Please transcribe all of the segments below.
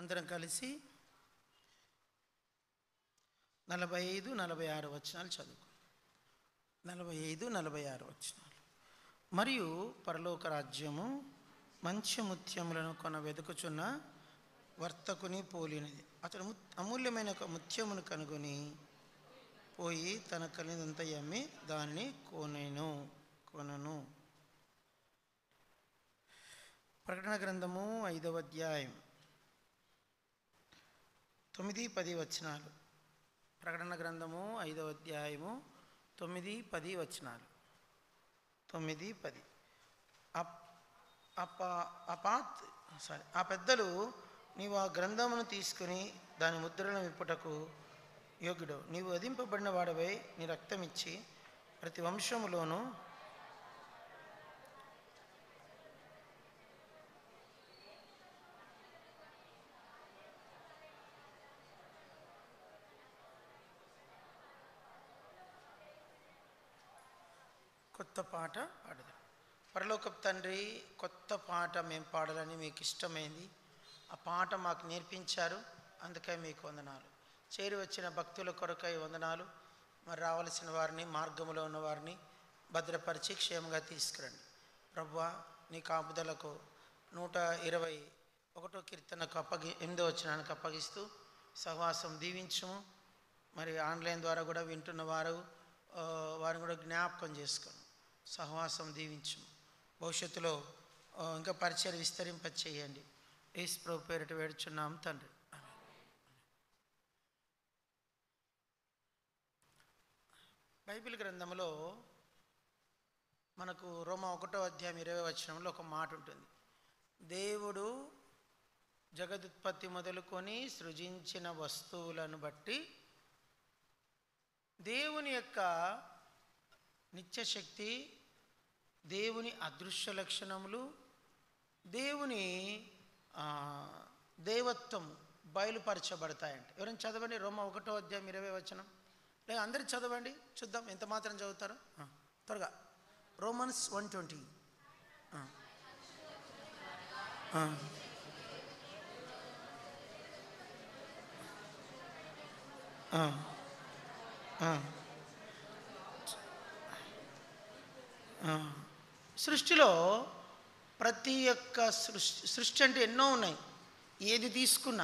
అందరం కలిసి నలభై ఐదు నలభై ఆరు వచనాలు చదువుకో నలభై ఐదు నలభై ఆరు వచనాలు మరియు పరలోక రాజ్యము మంచి ముత్యములను కొన వెతుకుచున్న వర్తకుని పోలినది అతడు ము- అమూల్యమైన ఒక ముత్యమును కనుగొని పోయి తన కలిగినంత అమ్మి దానిని కొనెను కొనను ప్రకటన గ్రంథము ఐదవ అధ్యాయం తొమ్మిది పది వచనాలు ప్రకటన గ్రంథము ఐదవ అధ్యాయము తొమ్మిది పది వచనాలు తొమ్మిది పది అప్- అప అపాత్ సారీ ఆ పెద్దలు నీవు ఆ గ్రంథమును తీసుకుని దాని ముద్రలను విప్పుటకు యోగ్యుడు నీవు వధింపబడిన వాడవై నీ రక్తం ఇచ్చి ప్రతి వంశములోనూ కొత్త పాట పాడదాం పరలోకపు తండ్రి కొత్త పాట మేము పాడాలని మీకు ఇష్టమైంది ఆ పాట మాకు నేర్పించారు అందుకే మీకు వందనాలు చేరి వచ్చిన భక్తుల కొరకై వందనాలు మరి రావలసిన వారిని మార్గంలో ఉన్న వారిని భద్రపరిచి క్షేమంగా తీసుకురండి ప్రభువా నీ కాపుదలకు నూట ఇరవై ఒకటో కీర్తనకు అప్పగి ఎనిమిదో వచ్చినానికి అప్పగిస్తూ సహవాసం దీవించము మరి ఆన్లైన్ ద్వారా కూడా వింటున్న వారు ఆ, వారిని కూడా జ్ఞాపకం చేసుకోను సహవాసం దీవించము భవిష్యత్తులో ఆ, ఇంకా పరిచయం విస్తరింప చేయండి ఏసు ప్రభు పేరిట వేడుచున్నాం తండ్రి ఆమేన్. బైబిల్ గ్రంథంలో మనకు రోమ ఒకటో అధ్యాయం ఇరవై వచనంలో ఒక మాట ఉంటుంది దేవుడు జగదుత్పత్తి మొదలుకొని సృజించిన వస్తువులను బట్టి దేవుని యొక్క నిత్యశక్తి దేవుని అదృశ్య లక్షణములు దేవుని ఆ, దేవత్వం బయలుపరచబడతాయంట ఎవరైనా చదవండి రోమ ఒకటో అధ్యాయం ఇరవై వచనం లేదా అందరు చదవండి చూద్దాం ఎంత మాత్రం చదువుతారో ఆ, త్వరగా రోమన్స్ వన్ ట్వంటీ సృష్టిలో ప్రతి ఒక్క సృష్టి సృష్టి అంటే ఎన్నో ఉన్నాయి ఏది తీసుకున్నా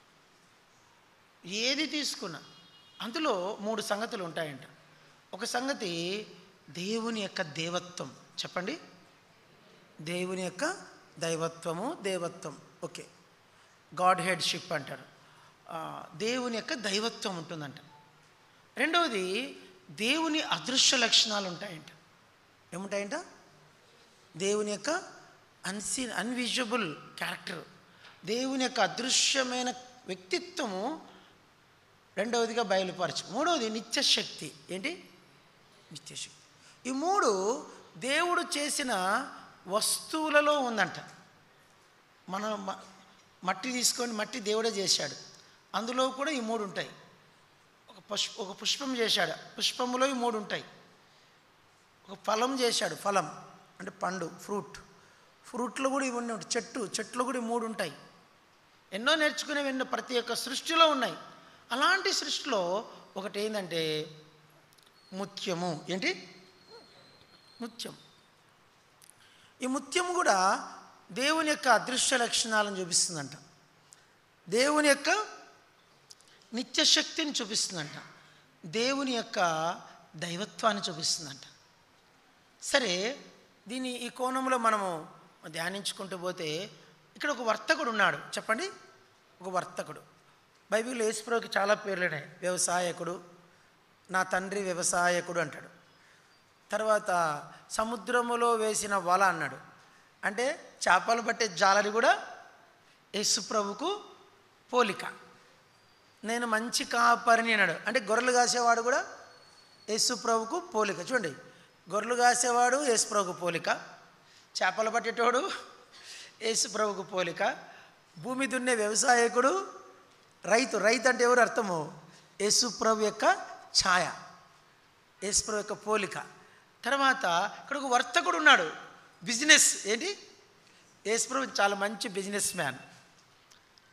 ఏది తీసుకున్నా అందులో మూడు సంగతులు ఉంటాయంట ఒక సంగతి దేవుని యొక్క దేవత్వం చెప్పండి దేవుని యొక్క దైవత్వము దేవత్వం ఓకే గాడ్ హెడ్షిప్ అంటారు ఆ, దేవుని యొక్క దైవత్వం ఉంటుందంట రెండవది దేవుని అదృశ్య లక్షణాలు ఉంటాయంట ఏముంటాయంట దేవుని యొక్క అన్సీన్ అన్విజిబుల్ క్యారెక్టర్ దేవుని యొక్క అదృశ్యమైన వ్యక్తిత్వము రెండవదిగా బయలుపరచు మూడవది నిత్యశక్తి ఏంటి నిత్యశక్తి ఈ మూడు దేవుడు చేసిన వస్తువులలో ఉందంట మనం మ- మట్టి తీసుకొని మట్టి దేవుడే చేశాడు అందులో కూడా ఈ మూడు ఉంటాయి ఒక పుష్ప ఒక పుష్పం చేశాడు పుష్పములో ఈ మూడు ఉంటాయి ఒక ఫలం చేశాడు ఫలం అంటే పండు ఫ్రూట్ ఫ్రూట్లో కూడా ఇవన్నీ ఉంటాయి చెట్టు చెట్లు కూడా ఈ మూడు ఉంటాయి ఎన్నో నేర్చుకునేవి ఎన్నో ప్రతి ఒక్క సృష్టిలో ఉన్నాయి అలాంటి సృష్టిలో ఒకటి ఏంటంటే ముత్యము ఏంటి ముత్యం ఈ ముత్యం కూడా దేవుని యొక్క అదృశ్య లక్షణాలను చూపిస్తుందంట దేవుని యొక్క నిత్యశక్తిని చూపిస్తుందంట దేవుని యొక్క దైవత్వాన్ని చూపిస్తుందంట సరే దీని ఈ కోణంలో మనము ధ్యానించుకుంటూ పోతే ఇక్కడ ఒక వర్తకుడు ఉన్నాడు చెప్పండి ఒక వర్తకుడు బైబిల్లో యేసుప్రభుకి చాలా పేర్లు ఉన్నాయి వ్యవసాయకుడు నా తండ్రి వ్యవసాయకుడు అంటాడు తర్వాత సముద్రములో వేసిన వల అన్నాడు అంటే చేపలు పట్టే జాలరి కూడా యేసుప్రభుకు పోలిక నేను మంచి కాపరిని అన్నాడు అంటే గొర్రెలు కాసేవాడు కూడా యేసుప్రభుకు పోలిక చూడండి గొర్రెలు కాసేవాడు యేసుప్రభుకు పోలిక చేపలు పట్టేటోడు యేసుప్రభుకు పోలిక భూమి దున్నే వ్యవసాయకుడు రైతు రైతు అంటే ఎవరు అర్థము యేసుప్రభు యొక్క ఛాయ యేసుప్రభు యొక్క పోలిక తర్వాత ఇక్కడ ఒక వర్తకుడు ఉన్నాడు బిజినెస్ ఏంటి యేసుప్రభు చాలా మంచి బిజినెస్ మ్యాన్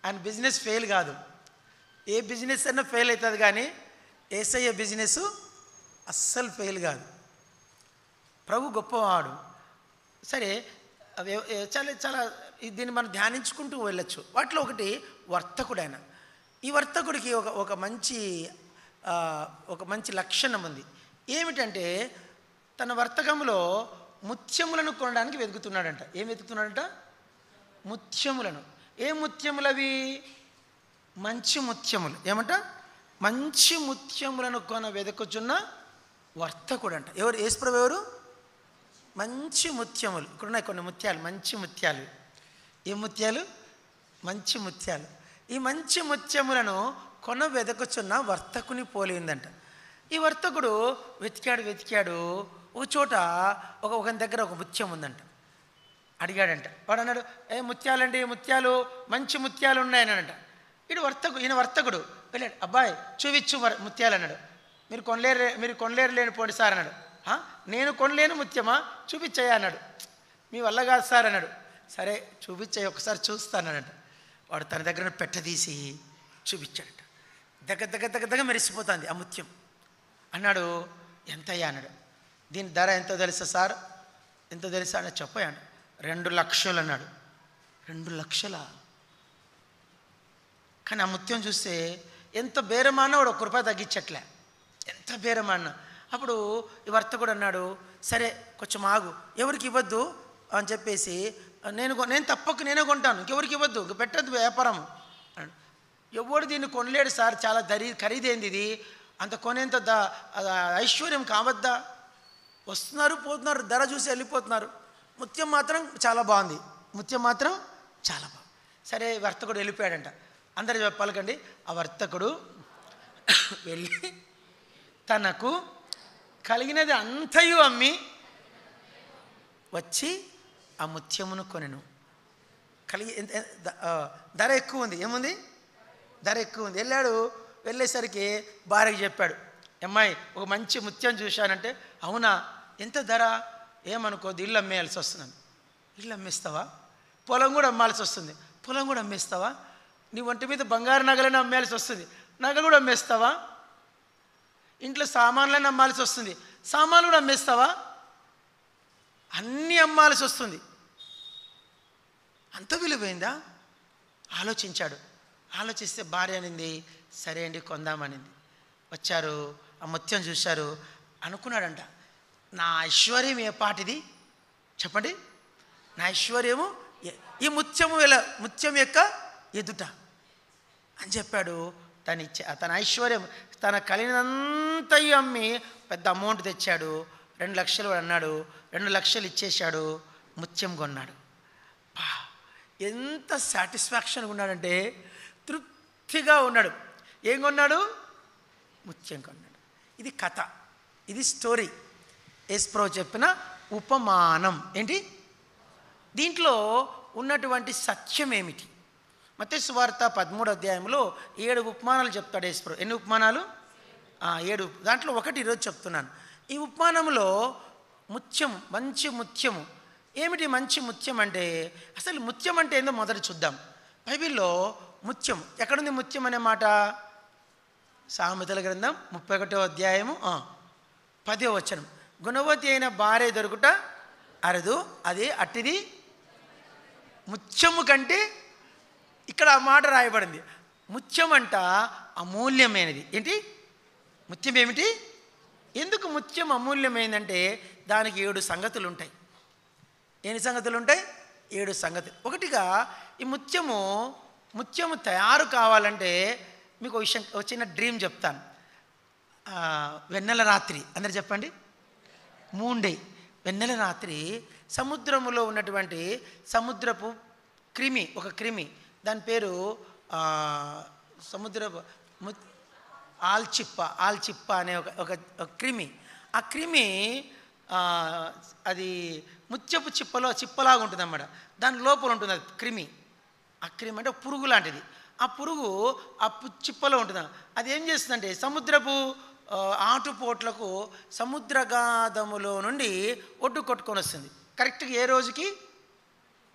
ఆయన బిజినెస్ ఫెయిల్ కాదు ఏ బిజినెస్ అయినా ఫెయిల్ అవుతుంది కానీ ఏసయ్య బిజినెస్ అస్సలు ఫెయిల్ కాదు ప్రభు గొప్పవాడు సరే అవి ఏ- చాలా చాలా ఇది దీన్ని మనం ధ్యానించుకుంటూ వెళ్ళొచ్చు వాటిలో ఒకటి వర్తకుడు ఆయన ఈ వర్తకుడికి ఒక ఒక మంచి ఆ, ఒక మంచి లక్షణం ఉంది ఏమిటంటే తన వర్తకంలో ముత్యములను కొనడానికి వెతుకుతున్నాడంట ఏం వెతుకుతున్నాడంట ముత్యములను ఏ ముత్యములు అవి మంచి ముత్యములు ఏమంట మంచి ముత్యములను కొన వెదకుచున్న వర్తకుడు అంట ఎవరు ఏసుప్రభు ఎవరు మంచి ముత్యములు ఇక్కడ ఉన్నాయి కొన్ని ముత్యాలు మంచి ముత్యాలు ఏ ముత్యాలు మంచి ముత్యాలు ఈ మంచి ముత్యములను కొన వెదకుచున్న వర్తకుని పోలి ఉందంట ఈ వర్తకుడు వెతికాడు వెతికాడు ఒక చోట ఒక ఒక దగ్గర ఒక ముత్యం ఉందంట అడిగాడంట వాడు అన్నాడు ఏ ముత్యాలండి ముత్యాలు మంచి ముత్యాలు ఉన్నాయని అంట ఇడు వర్తకు ఈయన వర్తకుడు వెళ్ళాడు అబ్బాయి చూపించు మరి ముత్యాలు అన్నాడు మీరు కొనలేరు మీరు కొనలేరు లేని పోండి సార్ అన్నాడు "హా? నేను కొనలేను ముత్యమా చూపించయ్యా అన్నాడు మీ వల్ల కాదు సార్ అన్నాడు సరే చూపించాయి ఒకసారి చూస్తానన్నాడంట వాడు తన దగ్గర ఉన్న పెట్ట తీసి చూపించాడట దగ్గర దగ్గర దగ్గర దగ్గర మెరిసిపోతుంది ఆ ముత్యం అన్నాడు ఎంతయ్యా అన్నాడు దీని ధర ఎంతో తెలుసా సార్ ఎంతో తెలుసా అని చెప్పాను రెండు లక్షలు అన్నాడు రెండు లక్షల కానీ ఆ ముత్యం చూస్తే ఎంత బేరమానా వాడు ఒక్క రూపాయి తగ్గించట్లే ఎంత బేరమానా అప్పుడు ఈ వర్తకుడు అన్నాడు సరే కొంచెం ఆగు ఎవరికి ఇవ్వద్దు అని చెప్పేసి నేను కొ- నేను తప్పక నేనే కొంటాను ఇంకెవరికి ఇవ్వద్దు ఇంక పెట్టద్దు వ్యాపారం అన్నాడు. ఎవడు దీన్ని కొనలేడు సార్ చాలా దరి ఖరీదైంది ఇది అంత కొనేంత ద ఆ ఐశ్వర్యం కావద్దా వస్తున్నారు పోతున్నారు ధర చూసి వెళ్ళిపోతున్నారు ముత్యం మాత్రం చాలా బాగుంది ముత్యం మాత్రం చాలా బాగుంది సరే వర్తకుడు వెళ్ళిపోయాడంట అందరు చెప్పాలకండి ఆ వర్తకుడు వెళ్ళి తనకు కలిగినది అంతయు అమ్మి వచ్చి ఆ ముత్యమును కొనెను కలిగి ఎంత- ఎంత- ద- ఆ, ధర ఎక్కువ ఉంది ఏముంది ధర ఎక్కువ ఉంది వెళ్ళాడు వెళ్ళేసరికి భార్యకి చెప్పాడు అమ్మాయి ఒక మంచి ముత్యం చూశానంటే అవునా ఎంత ధర ఏమనుకోద్దు ఇల్లు అమ్మేయాల్సి వస్తున్నాను ఇల్లు అమ్మేస్తావా పొలం కూడా అమ్మాల్సి వస్తుంది పొలం కూడా అమ్మేస్తావా నీ ఒంటి మీద బంగారు నగలైనా అమ్మేయాల్సి వస్తుంది నగలు కూడా అమ్మేస్తావా ఇంట్లో సామాన్లైనా అమ్మాల్సి వస్తుంది సామాన్లు కూడా అమ్మేస్తావా అన్నీ అమ్మాల్సి వస్తుంది అంత విలువైందా ఆలోచించాడు ఆలోచిస్తే భార్య అనింది సరే అండి కొందామనింది వచ్చారు ఆ ముత్యం చూశారు అనుకున్నాడంట నా ఐశ్వర్యం ఏ పాటిది చెప్పండి నా ఐశ్వర్యము ఎ- ఈ ముత్యము వెల ముత్యం యొక్క ఎదుట అని చెప్పాడు తన ఇచ్చే తన ఐశ్వర్యం తన కలిగినంతయు అమ్మి పెద్ద అమౌంట్ తెచ్చాడు రెండు లక్షలు వాడు అన్నాడు రెండు లక్షలు ఇచ్చేశాడు ముత్యం కొన్నాడు పా ఎంత సాటిస్ఫాక్షన్గా ఉన్నాడంటే తృప్తిగా ఉన్నాడు ఏం కొన్నాడు ముత్యం కొన్నాడు ఇది కథ ఇది స్టోరీ ఎస్ప్రో చెప్పిన ఉపమానం ఏంటి దీంట్లో ఉన్నటువంటి సత్యం ఏమిటి మతే సువార్త పదమూడు అధ్యాయంలో ఏడు ఉపమానాలు చెప్తాడు యేసుప్రభు ఎన్ని ఉపమానాలు ఆ, ఏడు దాంట్లో ఒకటి ఈరోజు చెప్తున్నాను ఈ ఉపమానంలో ముత్యం మంచి ముత్యము ఏమిటి మంచి ముత్యం అంటే అసలు ముత్యం అంటే ఏందో మొదట చూద్దాం బైబిల్లో ముత్యం ఎక్కడుంది ముత్యం అనే మాట సామెతల గ్రంథం ముప్పై ఒకటో అధ్యాయము ఆ, పదో వచనం గుణవతి అయిన భార్య దొరుకుట అరదు అది అట్టిది ముత్యము కంటే ఇక్కడ ఆ మాట రాయబడింది ముత్యం అంట అమూల్యమైనది ఏంటి ముత్యం ఏమిటి ఎందుకు ముత్యం అమూల్యమైందంటే దానికి ఏడు సంగతులు ఉంటాయి ఎన్ని సంగతులు ఉంటాయి ఏడు సంగతులు ఒకటిగా ఈ ముత్యము ముత్యము తయారు కావాలంటే మీకు ఒక విషయం ఒక చిన్న డ్రీమ్ చెప్తాను ఆ, వెన్నెల రాత్రి అందరు చెప్పండి మూండే వెన్నెల రాత్రి సముద్రములో ఉన్నటువంటి సముద్రపు క్రిమి ఒక క్రిమి దాని పేరు ఆ, సముద్రపు ము- ఆల్చిప్ప ఆల్చిప్ప అనే ఒక ఒక ఒక క్రిమి ఆ క్రిమి ఆ, అది ముత్యపు చిప్పలో చిప్పలాగా ఉంటుంది అన్నమాట దాని లోపల ఉంటుంది అది క్రిమి ఆ క్రిమి అంటే ఒక పురుగు లాంటిది ఆ పురుగు ఆ పు- చిప్పలో ఉంటుంది అది ఏం చేస్తుందంటే సముద్రపు ఆ, ఆటుపోట్లకు సముద్రగాధములో నుండి ఒడ్డు కొట్టుకొని వస్తుంది కరెక్ట్గా ఏ రోజుకి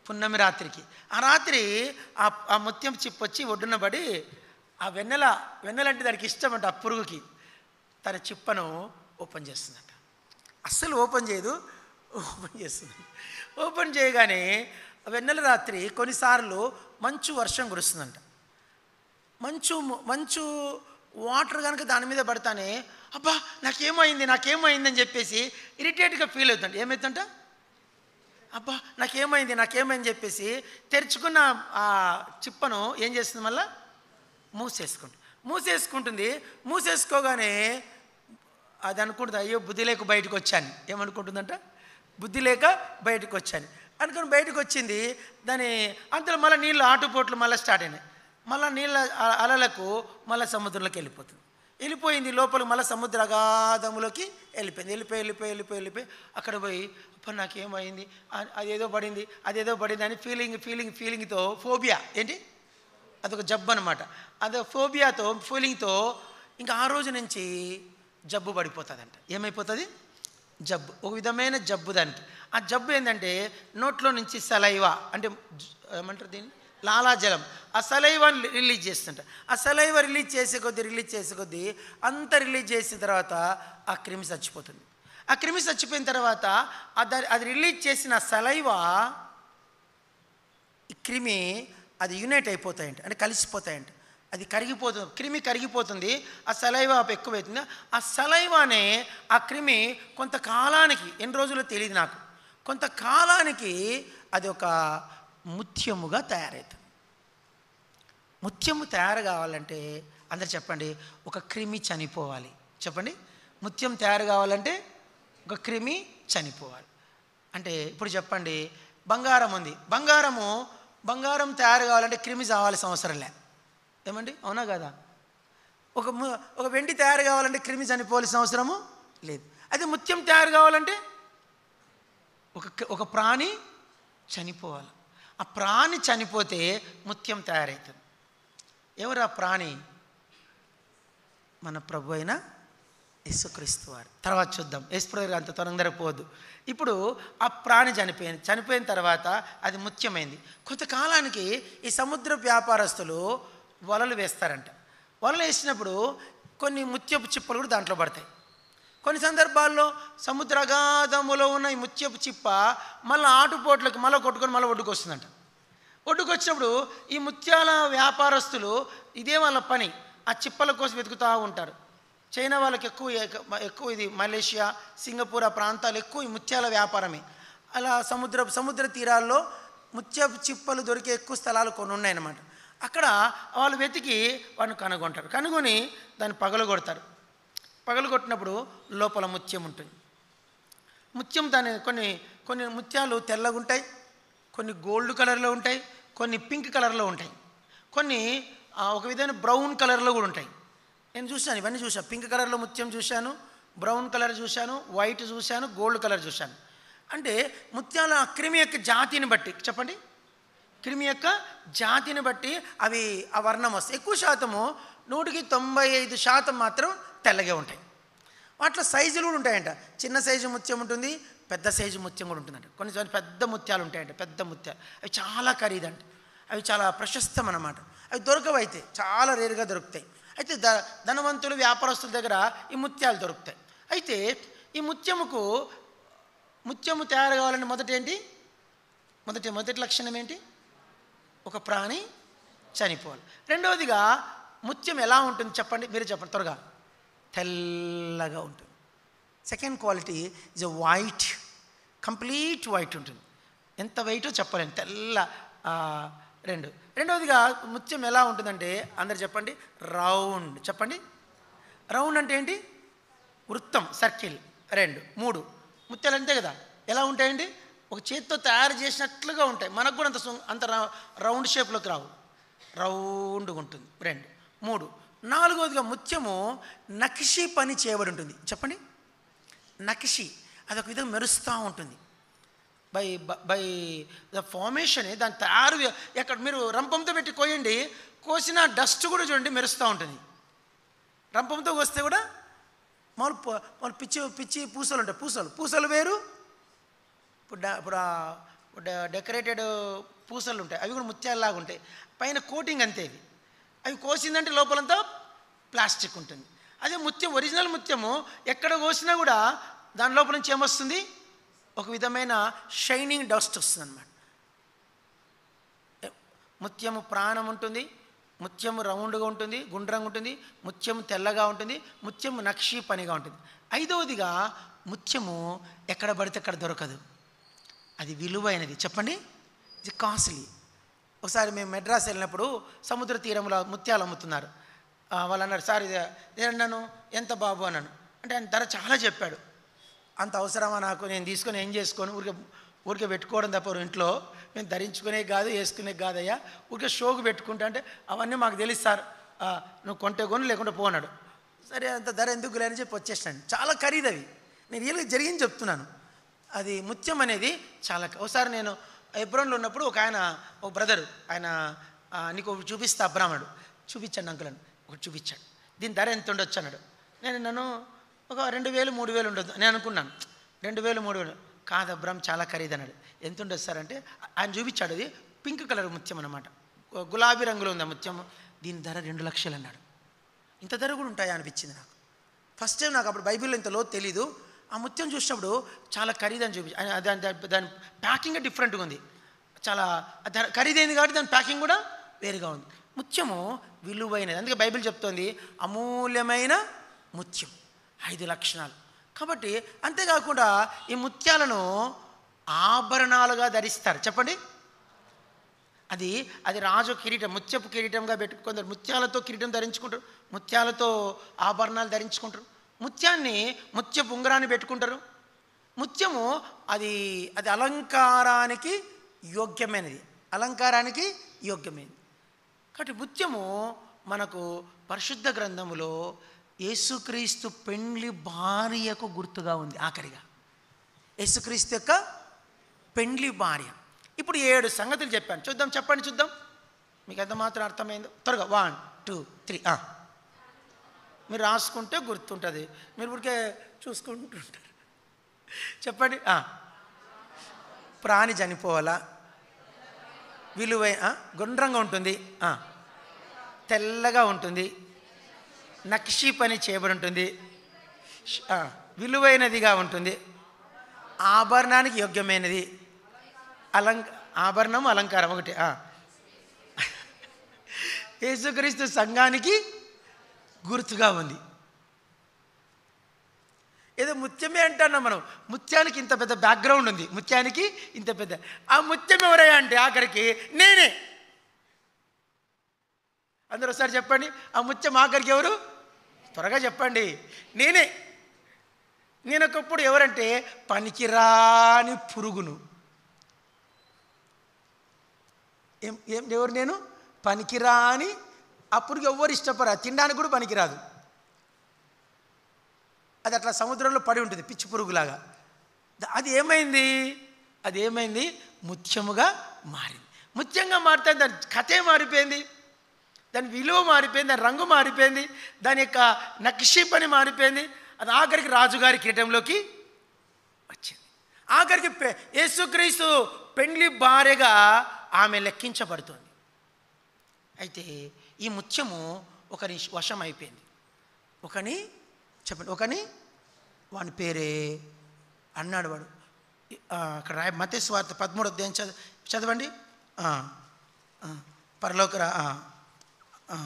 పున్నమి రాత్రికి ఆ రాత్రి ఆ ఆ ముత్యం చిప్ వచ్చి ఒడ్డున పడి ఆ వెన్నెల వెన్నెల అంటే దానికి ఇష్టం అంట ఆ పురుగుకి తన చిప్పను ఓపెన్ చేస్తుందంట అస్సలు ఓపెన్ చేయదు ఓపెన్ చేస్తుంది ఓపెన్ చేయగానే వెన్నెల రాత్రి కొన్నిసార్లు మంచు వర్షం కురుస్తుందంట మంచు మంచు వాటర్ కనుక దాని మీద పడతానే అబ్బా నాకేమైంది నాకేమైంది అని చెప్పేసి ఇరిటేట్గా ఫీల్ అవుతుంట ఏమవుతుంట అబ్బా నాకేమైంది నాకేమైంది చెప్పేసి తెరుచుకున్న ఆ చిప్పను ఏం చేస్తుంది మళ్ళా మూసేసుకుంటుంది మూసేసుకుంటుంది మూసేసుకోగానే అది అనుకుంటుంది అయ్యో బుద్ధి లేక బయటకు వచ్చాను ఏమనుకుంటుందంట బుద్ధి లేక బయటకు వచ్చాను అనుకుని బయటకు వచ్చింది దాని అంతలో మళ్ళీ నీళ్ళు ఆటుపోట్లు మళ్ళీ స్టార్ట్ అయినాయి మళ్ళీ నీళ్ళ అ- అలలకు మళ్ళీ సముద్రంలోకి వెళ్ళిపోతుంది వెళ్ళిపోయింది లోపల మళ్ళీ సముద్ర అగాధములోకి వెళ్ళిపోయింది వెళ్ళిపోయి వెళ్ళిపోయి వెళ్ళిపోయి వెళ్ళిపోయి అక్కడ పోయి అప్పుడు నాకేమైంది అ- అదేదో పడింది అదేదో పడింది అని ఫీలింగ్ ఫీలింగ్ ఫీలింగ్తో ఫోబియా ఏంటి అదొక జబ్బు అనమాట అదే ఫోబియాతో ఫీలింగ్తో ఇంకా ఆ రోజు నుంచి జబ్బు పడిపోతుందంట ఏమైపోతుంది జబ్బు ఒక విధమైన జబ్బు దానికి ఆ జబ్బు ఏంటంటే నోట్లో నుంచి సలైవా అంటే జ- ఏమంటారు దీన్ని లాలాజలం ఆ సలైవాని రిలీజ్ చేస్తుంట ఆ సలైవా రిలీజ్ చేసే కొద్దీ రిలీజ్ చేసే కొద్దీ అంత రిలీజ్ చేసిన తర్వాత ఆ క్రిమి చచ్చిపోతుంది ఆ క్రిమి చచ్చిపోయిన తర్వాత ఆ దాని అది రిలీజ్ చేసిన సలైవా ఈ క్రిమి అది యునైట్ అయిపోతాయంట అంటే కలిసిపోతాయంట అది కరిగిపోతుంది క్రిమి కరిగిపోతుంది ఆ సలైవా ఎక్కువైతుంది ఆ సలైవానే ఆ క్రిమి కొంతకాలానికి ఎన్ని రోజులు తెలియదు నాకు కొంతకాలానికి అది ఒక ముత్యముగా తయారవుతుంది ముత్యము తయారు కావాలంటే అందరు చెప్పండి ఒక క్రిమి చనిపోవాలి చెప్పండి ముత్యం తయారు కావాలంటే ఒక క్రిమి చనిపోవాలి అంటే ఇప్పుడు చెప్పండి బంగారం ఉంది బంగారము బంగారం తయారు కావాలంటే క్రిమి చావాల్సిన అవసరం లే ఏమండి అవునా కదా ఒక ము- ఒక వెండి తయారు కావాలంటే క్రిమి చనిపోవాల్సిన అవసరము లేదు అయితే ముత్యం తయారు కావాలంటే ఒక ఒక ప్రాణి చనిపోవాలి ఆ ప్రాణి చనిపోతే ముత్యం తయారవుతుంది ఎవరు ఆ ప్రాణి మన ప్రభు అయిన యేసుక్రీస్తు వారు తర్వాత చూద్దాం యేసుప్రభు గారు అంత తొందర పోవద్దు ఇప్పుడు ఆ ప్రాణి చనిపోయింది చనిపోయిన తర్వాత అది ముత్యమైంది కొంతకాలానికి ఈ సముద్ర వ్యాపారస్తులు వలలు వేస్తారంట వలలు వేసినప్పుడు కొన్ని ముత్యపు చిప్పలు కూడా దాంట్లో పడతాయి కొన్ని సందర్భాల్లో సముద్ర అగాధములో ఉన్న ఈ ముత్యపు చిప్ప మళ్ళీ ఆటుపోట్లకు మళ్ళీ కొట్టుకొని మళ్ళీ ఒడ్డుకు వస్తుందంట ఒడ్డుకు వచ్చినప్పుడు ఈ ముత్యాల వ్యాపారస్తులు ఇదే వాళ్ళ పని ఆ చిప్పల కోసం వెతుకుతూ ఉంటారు చైనా వాళ్ళకి ఎక్కువ ఎక్కువ ఇది మలేషియా సింగపూర్ ఆ ప్రాంతాలు ఎక్కువ ఈ ముత్యాల వ్యాపారమే అలా సముద్ర సముద్ర తీరాల్లో ముత్యపు చిప్పలు దొరికే ఎక్కువ స్థలాలు కొన్ని ఉన్నాయన్నమాట అక్కడ వాళ్ళు వెతికి వాడిని కనుగొంటారు కనుగొని దాన్ని పగలగొడతారు పగలగొట్టినప్పుడు లోపల ముత్యం ఉంటుంది ముత్యం దాని కొన్ని కొన్ని ముత్యాలు తెల్లగా ఉంటాయి కొన్ని గోల్డ్ కలర్లో ఉంటాయి కొన్ని పింక్ కలర్లో ఉంటాయి కొన్ని ఆ, ఒక విధమైన బ్రౌన్ కలర్లో కూడా ఉంటాయి నేను చూశాను ఇవన్నీ చూశాను పింక్ కలర్లో ముత్యం చూశాను బ్రౌన్ కలర్ చూశాను వైట్ చూశాను గోల్డ్ కలర్ చూశాను అంటే ముత్యాల ఆ క్రిమి యొక్క జాతిని బట్టి చెప్పండి క్రిమి యొక్క జాతిని బట్టి అవి ఆ వర్ణం వస్తాయి ఎక్కువ శాతము నూటికి తొంభై ఐదు శాతం మాత్రం తెల్లగే ఉంటాయి వాటిలో సైజులు కూడా ఉంటాయంట చిన్న సైజు ముత్యం ఉంటుంది పెద్ద సైజు ముత్యం కూడా ఉంటుందంట కొన్నిసార్లు పెద్ద ముత్యాలు ఉంటాయంట పెద్ద ముత్యాలు అవి చాలా ఖరీదంట అవి చాలా ప్రశస్తం అన్నమాట అవి దొరకవు అయితే చాలా రేరుగా దొరుకుతాయి అయితే ద ధనవంతులు వ్యాపారస్తుల దగ్గర ఈ ముత్యాలు దొరుకుతాయి అయితే ఈ ముత్యముకు ముత్యము తయారు కావాలంటే మొదట ఏంటి మొదటి మొదటి లక్షణం ఏంటి ఒక ప్రాణి చనిపోవాలి రెండవదిగా ముత్యం ఎలా ఉంటుంది చెప్పండి మీరు చెప్పండి త్వరగా తెల్లగా ఉంటుంది second quality is a white complete white ఉంటుంది ఎంత వైటో చెప్పలేను తెల్ల ఆ, రెండు రెండవదిగా ముత్యం ఎలా ఉంటుందంటే అందరు చెప్పండి రౌండ్ చెప్పండి రౌండ్ అంటే ఏంటి వృత్తం సర్కిల్ రెండు మూడు ముత్యాలు అంతే కదా ఎలా ఉంటాయండి ఒక చేతితో తయారు చేసినట్లుగా ఉంటాయి మనకు కూడా అంత సు- అంత రా- రౌండ్ షేప్లోకి రావు రౌండ్గా ఉంటుంది రెండు మూడు నాలుగవదిగా ముత్యము నకిషి పని చేయబడి ఉంటుంది చెప్పండి నకిషి అదొక విధంగా మెరుస్తూ ఉంటుంది బై బై ద ఫార్మేషన్ దాని తయారు ఎక్కడ మీరు రంపంతో పెట్టి కోయండి కోసిన డస్ట్ కూడా చూడండి మెరుస్తూ ఉంటుంది రంపంతో వస్తే కూడా మామూలు ప- మామూలు పిచ్చి పిచ్చి పూసలు ఉంటాయి పూసలు పూసలు వేరు ఇప్పుడు డా- ఇప్పుడు ఆ డె- డెకరేటెడ్ పూసలు ఉంటాయి అవి కూడా ముత్యాలలాగా ఉంటాయి పైన కోటింగ్ అంతే ఇది అవి కోసిందంటే లోపలంతా ప్లాస్టిక్ ఉంటుంది అదే ముత్యం ఒరిజినల్ ముత్యము ఎక్కడ కోసినా కూడా దాని లోపల నుంచి ఏమొస్తుంది ఒక విధమైన షైనింగ్ డస్ట్ వస్తుంది అనమాట ముత్యము ప్రాణం ఉంటుంది ముత్యము రౌండ్గా ఉంటుంది గుండ్రంగా ఉంటుంది ముత్యము తెల్లగా ఉంటుంది ముత్యము నక్షి పనిగా ఉంటుంది ఐదవదిగా ముత్యము ఎక్కడ పడితే అక్కడ దొరకదు అది విలువైనది చెప్పండి ఇది కాస్ట్లీ ఒకసారి మేము మెడ్రాస్ వెళ్ళినప్పుడు సముద్ర తీరంలో ముత్యాలు అమ్ముతున్నారు ఆ, వాళ్ళు అన్నారు సార్ ఇది నేను ఎంత బాబు అన్నాను అంటే ఆయన ధర చాలా చెప్పాడు అంత అవసరమా నాకు నేను తీసుకొని ఏం చేసుకోను ఊరికే ఊరికే పెట్టుకోవడం తప్ప ఇంట్లో నేను ధరించుకునే కాదు వేసుకునే కాదయ్యా ఊరికే షోకు పెట్టుకుంటా అంటే అవన్నీ మాకు తెలుసు సార్ ఆ, నువ్వు కొంటే కొను లేకుంటే పోనాడు సరే అంత ధర ఎందుకు లేని చెప్పి వచ్చేసాను చాలా ఖరీదు అవి నేను రియల్గా జరిగింది చెప్తున్నాను అది ముత్యం అనేది చాలా క- ఒకసారి నేను ఎబ్రోన్లో ఉన్నప్పుడు ఒక ఆయన ఒక బ్రదర్ ఆయన ఆ, నీకు ఒకటి చూపిస్తా అబ్రాహ్మణుడు చూపించండి అంకుల్ అని ఒకటి చూపించాడు దీని ధర ఎంత ఉండొచ్చు అన్నాడు నేను నన్ను ఒక రెండు వేలు మూడు వేలు ఉండొద్దు నేను అనుకున్నాను రెండు వేలు మూడు వేలు కాదు అబ్రామ్ చాలా ఖరీదు అన్నాడు ఎంత ఉండొచ్చు సార్ అంటే ఆయన చూపించాడు అది పింక్ కలర్ ముత్యం అనమాట గులాబీ రంగులో ఉంది ఆ ముత్యం దీని ధర రెండు లక్షలు అన్నాడు ఇంత ధర కూడా ఉంటాయా అనిపించింది నాకు ఫస్ట్ టైం నాకు అప్పుడు బైబిల్లో ఇంత లోతు తెలీదు ఆ ముత్యం చూసినప్పుడు చాలా ఖరీదని చూపించి ఆయన దాని దాని- దాని ప్యాకింగ్ డిఫరెంట్గా ఉంది చాలా ధర- ఖరీదైంది కాబట్టి దాని ప్యాకింగ్ కూడా వేరుగా ఉంది ముత్యము విలువైనది అందుకే బైబిల్ చెప్తోంది అమూల్యమైన ముత్యం ఐదు లక్షణాలు కాబట్టి అంతేకాకుండా ఈ ముత్యాలను ఆభరణాలుగా ధరిస్తారు చెప్పండి అది అది రాజు కిరీటం ముత్యపు కిరీటంగా పెట్టు కొందరు ముత్యాలతో కిరీటం ధరించుకుంటారు ముత్యాలతో ఆభరణాలు ధరించుకుంటారు ముత్యాన్ని ముత్యపు ఉంగరాన్ని పెట్టుకుంటారు ముత్యము అది అది అలంకారానికి యోగ్యమైనది అలంకారానికి యోగ్యమైనది కాబట్టి ముత్యము మనకు పరిశుద్ధ గ్రంథములో యేసుక్రీస్తు పెండ్లి భార్యకు గుర్తుగా ఉంది ఆఖరిగా యేసుక్రీస్తు యొక్క పెండ్లి భార్య ఇప్పుడు ఏడు సంగతులు చెప్పాను చూద్దాం చెప్పండి చూద్దాం మీకు ఎంత మాత్రం అర్థమైందో త్వరగా వన్ టూ త్రీ మీరు రాసుకుంటే గుర్తుంటుంది మీరు ఊరికే చూసుకుంటుంటారు చెప్పండి ఆ. ప్రాణి చనిపోవాలా విలువై ఆ, గుండ్రంగా ఉంటుంది ఆ. తెల్లగా ఉంటుంది నక్షి పని చేయబడి ఉంటుంది ష్- ఆ, విలువైనదిగా ఉంటుంది ఆభరణానికి యోగ్యమైనది అలంక ఆభరణం అలంకారం ఒకటి ఆ. యేసుక్రీస్తు సంఘానికి గుర్తుగా ఉంది ఏదో ముత్యమే అంటున్నాం మనం ముత్యానికి ఇంత పెద్ద బ్యాక్గ్రౌండ్ ఉంది ముత్యానికి ఇంత పెద్ద ఆ ముత్యం ఎవరయ్యా అంటే ఆఖరికి నేనే అందరూ ఒకసారి చెప్పండి ఆ ముత్యం ఆఖరికి ఎవరు త్వరగా చెప్పండి నేనే నేను ఒకప్పుడు ఎవరంటే పనికిరాని పురుగును ఏం ఏం ఎవరు నేను పనికిరాని ఆ పురుగు ఎవ్వరు ఇష్టపడరు తినడానికి కూడా పనికిరాదు అది అట్లా సముద్రంలో పడి ఉంటుంది పిచ్చి పురుగులాగా ద- అది ఏమైంది అది ఏమైంది ముత్యముగా మారింది ముత్యంగా మారితే దాని కథే మారిపోయింది దాని విలువ మారిపోయింది దాని రంగు మారిపోయింది దాని యొక్క నక్షి పని మారిపోయింది అది ఆఖరికి రాజుగారి కిరీటంలోకి వచ్చింది ఆఖరికి పె- యేసుక్రీస్తు పెండ్లి భార్యగా ఆమె లెక్కించబడుతుంది అయితే ఈ ముత్యము ఒకరి వశం అయిపోయింది ఒకని చెప్పండి ఒకని వాని పేరే అన్నాడు వాడు ఆ, అక్కడ రాయ మతే స్వార్థ పదమూడు అధ్యాయం చదవ చదవండి ఆ, ఆ, పరలోక రా- ఆ, ఆ,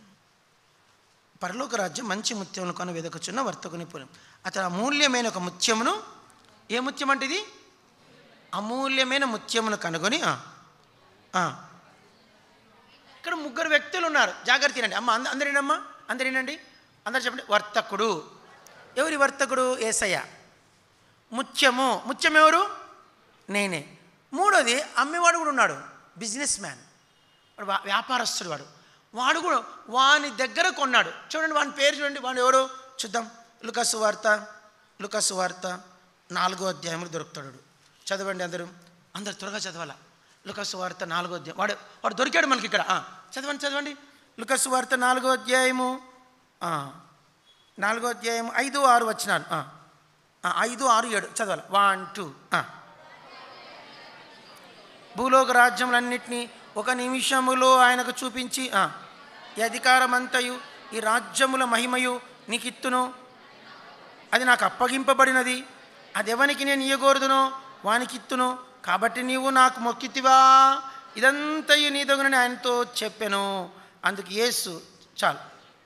పరలోక రాజ్యం మంచి ముత్యమును కొన వెదకుచున్న వర్తకుని పురం అతను అమూల్యమైన ఒక ముత్యమును ఏ ముత్యం అంటే ఇది అమూల్యమైన ముత్యమును కనుగొని ఆ, ఆ. ఇక్కడ ముగ్గురు వ్యక్తులు ఉన్నారు జాగ్రత్త వినండి అమ్మ అంద అందరేనమ్మా అందరేనండి అందరు చెప్పండి వర్తకుడు ఎవరి వర్తకుడు ఏసయ్య ముత్యము ముత్యం ఎవరు నేనే మూడోది అమ్మేవాడు కూడా ఉన్నాడు బిజినెస్ మ్యాన్ వాడు వా- వ్యాపారస్తుడు వాడు వాడు కూడా వాని దగ్గర కొన్నాడు చూడండి వాని పేరు చూడండి వాడు ఎవరు చూద్దాం లుకసు వార్త లుకసు వార్త నాలుగో అధ్యాయంలో దొరుకుతాడు వాడు. చదవండి అందరూ అందరు త్వరగా చదవాలా లుకసు వార్త నాలుగో అధ్యాయం వాడు వాడు దొరికాడు మనకి ఇక్కడ ఆ, చదవండి చదవండి లుకసు వార్త నాలుగో అధ్యాయము ఆ, నాలుగో అధ్యాయం ఐదు ఆరు వచ్చినాను ఆ, ఆ, ఐదు ఆరు ఏడు చదవాలి వన్ టూ ఆ. భూలోక రాజ్యములన్నిటినీ ఒక నిమిషములో ఆయనకు చూపించి ఆ, ఈ అధికారమంతయు ఈ రాజ్యముల మహిమయు నీకిత్తును అది నాకు అప్పగింపబడినది అది ఎవనికి నేను ఇయ్యకూడదునో వానికిత్తును కాబట్టి నీవు నాకు మొక్కితివా ఇదంతయు నీ దొంగనని ఆయనతో చెప్పాను అందుకు యేసు చాలు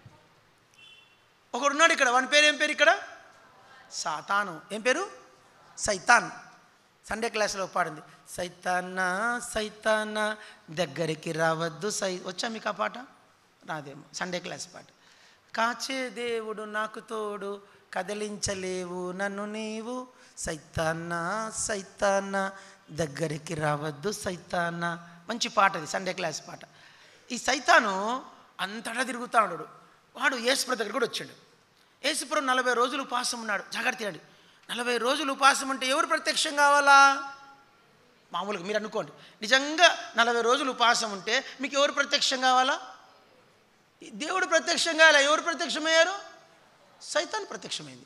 ఒకడున్నాడు ఇక్కడ వాని పేరు ఏం పేరు ఇక్కడ సాతాను ఏం పేరు సైతాన్ సండే క్లాస్లో పాడింది సైతానా సైతానా దగ్గరికి రావద్దు సై వచ్చా మీకు ఆ పాట రాదేమో సండే క్లాస్ పాట కాచే దేవుడు నాకు తోడు కదిలించలేవు నన్ను నీవు సైతానా సైతానా దగ్గరికి రావద్దు సైతానా మంచి పాట అది సండే క్లాస్ పాట ఈ సైతాను అంతటా తిరుగుతా ఉన్నాడు వాడు యేసుప్రభు దగ్గర కూడా వచ్చాడు యేసుప్రభు నలభై రోజులు ఉపాసం ఉన్నాడు జాగ్రత్త అండి నలభై రోజులు ఉపాసం అంటే ఎవరు ప్రత్యక్షం కావాలా మామూలుగా మీరు అనుకోండి నిజంగా నలభై రోజులు ఉపాసం ఉంటే మీకు ఎవరు ప్రత్యక్షం కావాలా దేవుడు ప్రత్యక్షం కావాలా ఎవరు ప్రత్యక్షమయ్యారు సైతాన్ ప్రత్యక్షమైంది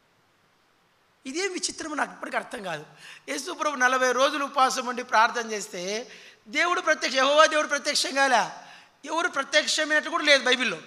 ఇదేం విచిత్రమో నాకు ఇప్పటికీ అర్థం కాదు యేసుప్రభు నలభై రోజులు ఉపవాసం ఉండి ప్రార్థన చేస్తే దేవుడు ప్రత్యక్ష యెహోవా దేవుడు ప్రత్యక్షం కాలే ఎవరు ప్రత్యక్షమైనట్టు కూడా లేదు బైబిల్లో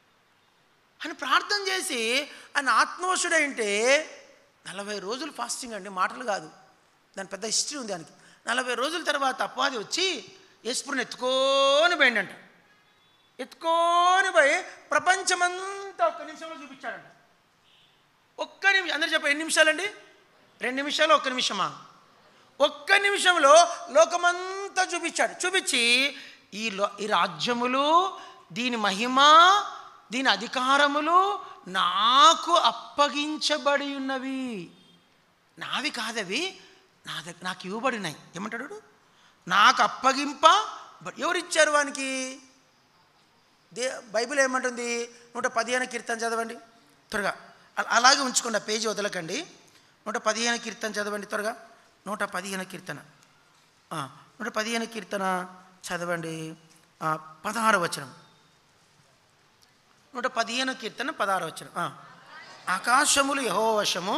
అని ప్రార్థన చేసి ఆయన ఆత్మవశుడైంటే నలభై రోజులు ఫాస్టింగ్ అండి మాటలు కాదు దాని పెద్ద హిస్టరీ ఉంది దానికి నలభై రోజుల తర్వాత అపవాది వచ్చి యేసుపురిని ఎత్తుకొని పోయిండంట ఎత్తుకొని పోయి ప్రపంచమంతా ఒక్క నిమిషంలో చూపించాడంట ఒక్క నిమిషం అందరు చెప్ప ఎన్ని నిమిషాలండి రెండు నిమిషాలు ఒక్క నిమిషమా ఒక్క నిమిషంలో లోకమంతా చూపించాడు చూపించి ఈ లో ఈ రాజ్యములు దీని మహిమ దీని అధికారములు నాకు అప్పగించబడి ఉన్నవి నావి కాదవి నా దగ్గర నాకు ఇవ్వబడినాయి ఏమంటాడు వాడు? నాకు అప్పగింప ఎవరిచ్చారు వానికి దే బైబిల్ ఏమంటుంది నూట పదిహేను కీర్తన చదవండి త్వరగా అ- అలాగే ఉంచుకోండి ఆ పేజీ వదలకండి నూట పదిహేను కీర్తన చదవండి త్వరగా నూట పదిహేను కీర్తన ఆ, నూట పదిహేను కీర్తన చదవండి ఆ, పదహారు వచనం నూట పదిహేను కీర్తన పదహారు వచనం ఆ. ఆకాశములు యహో వశము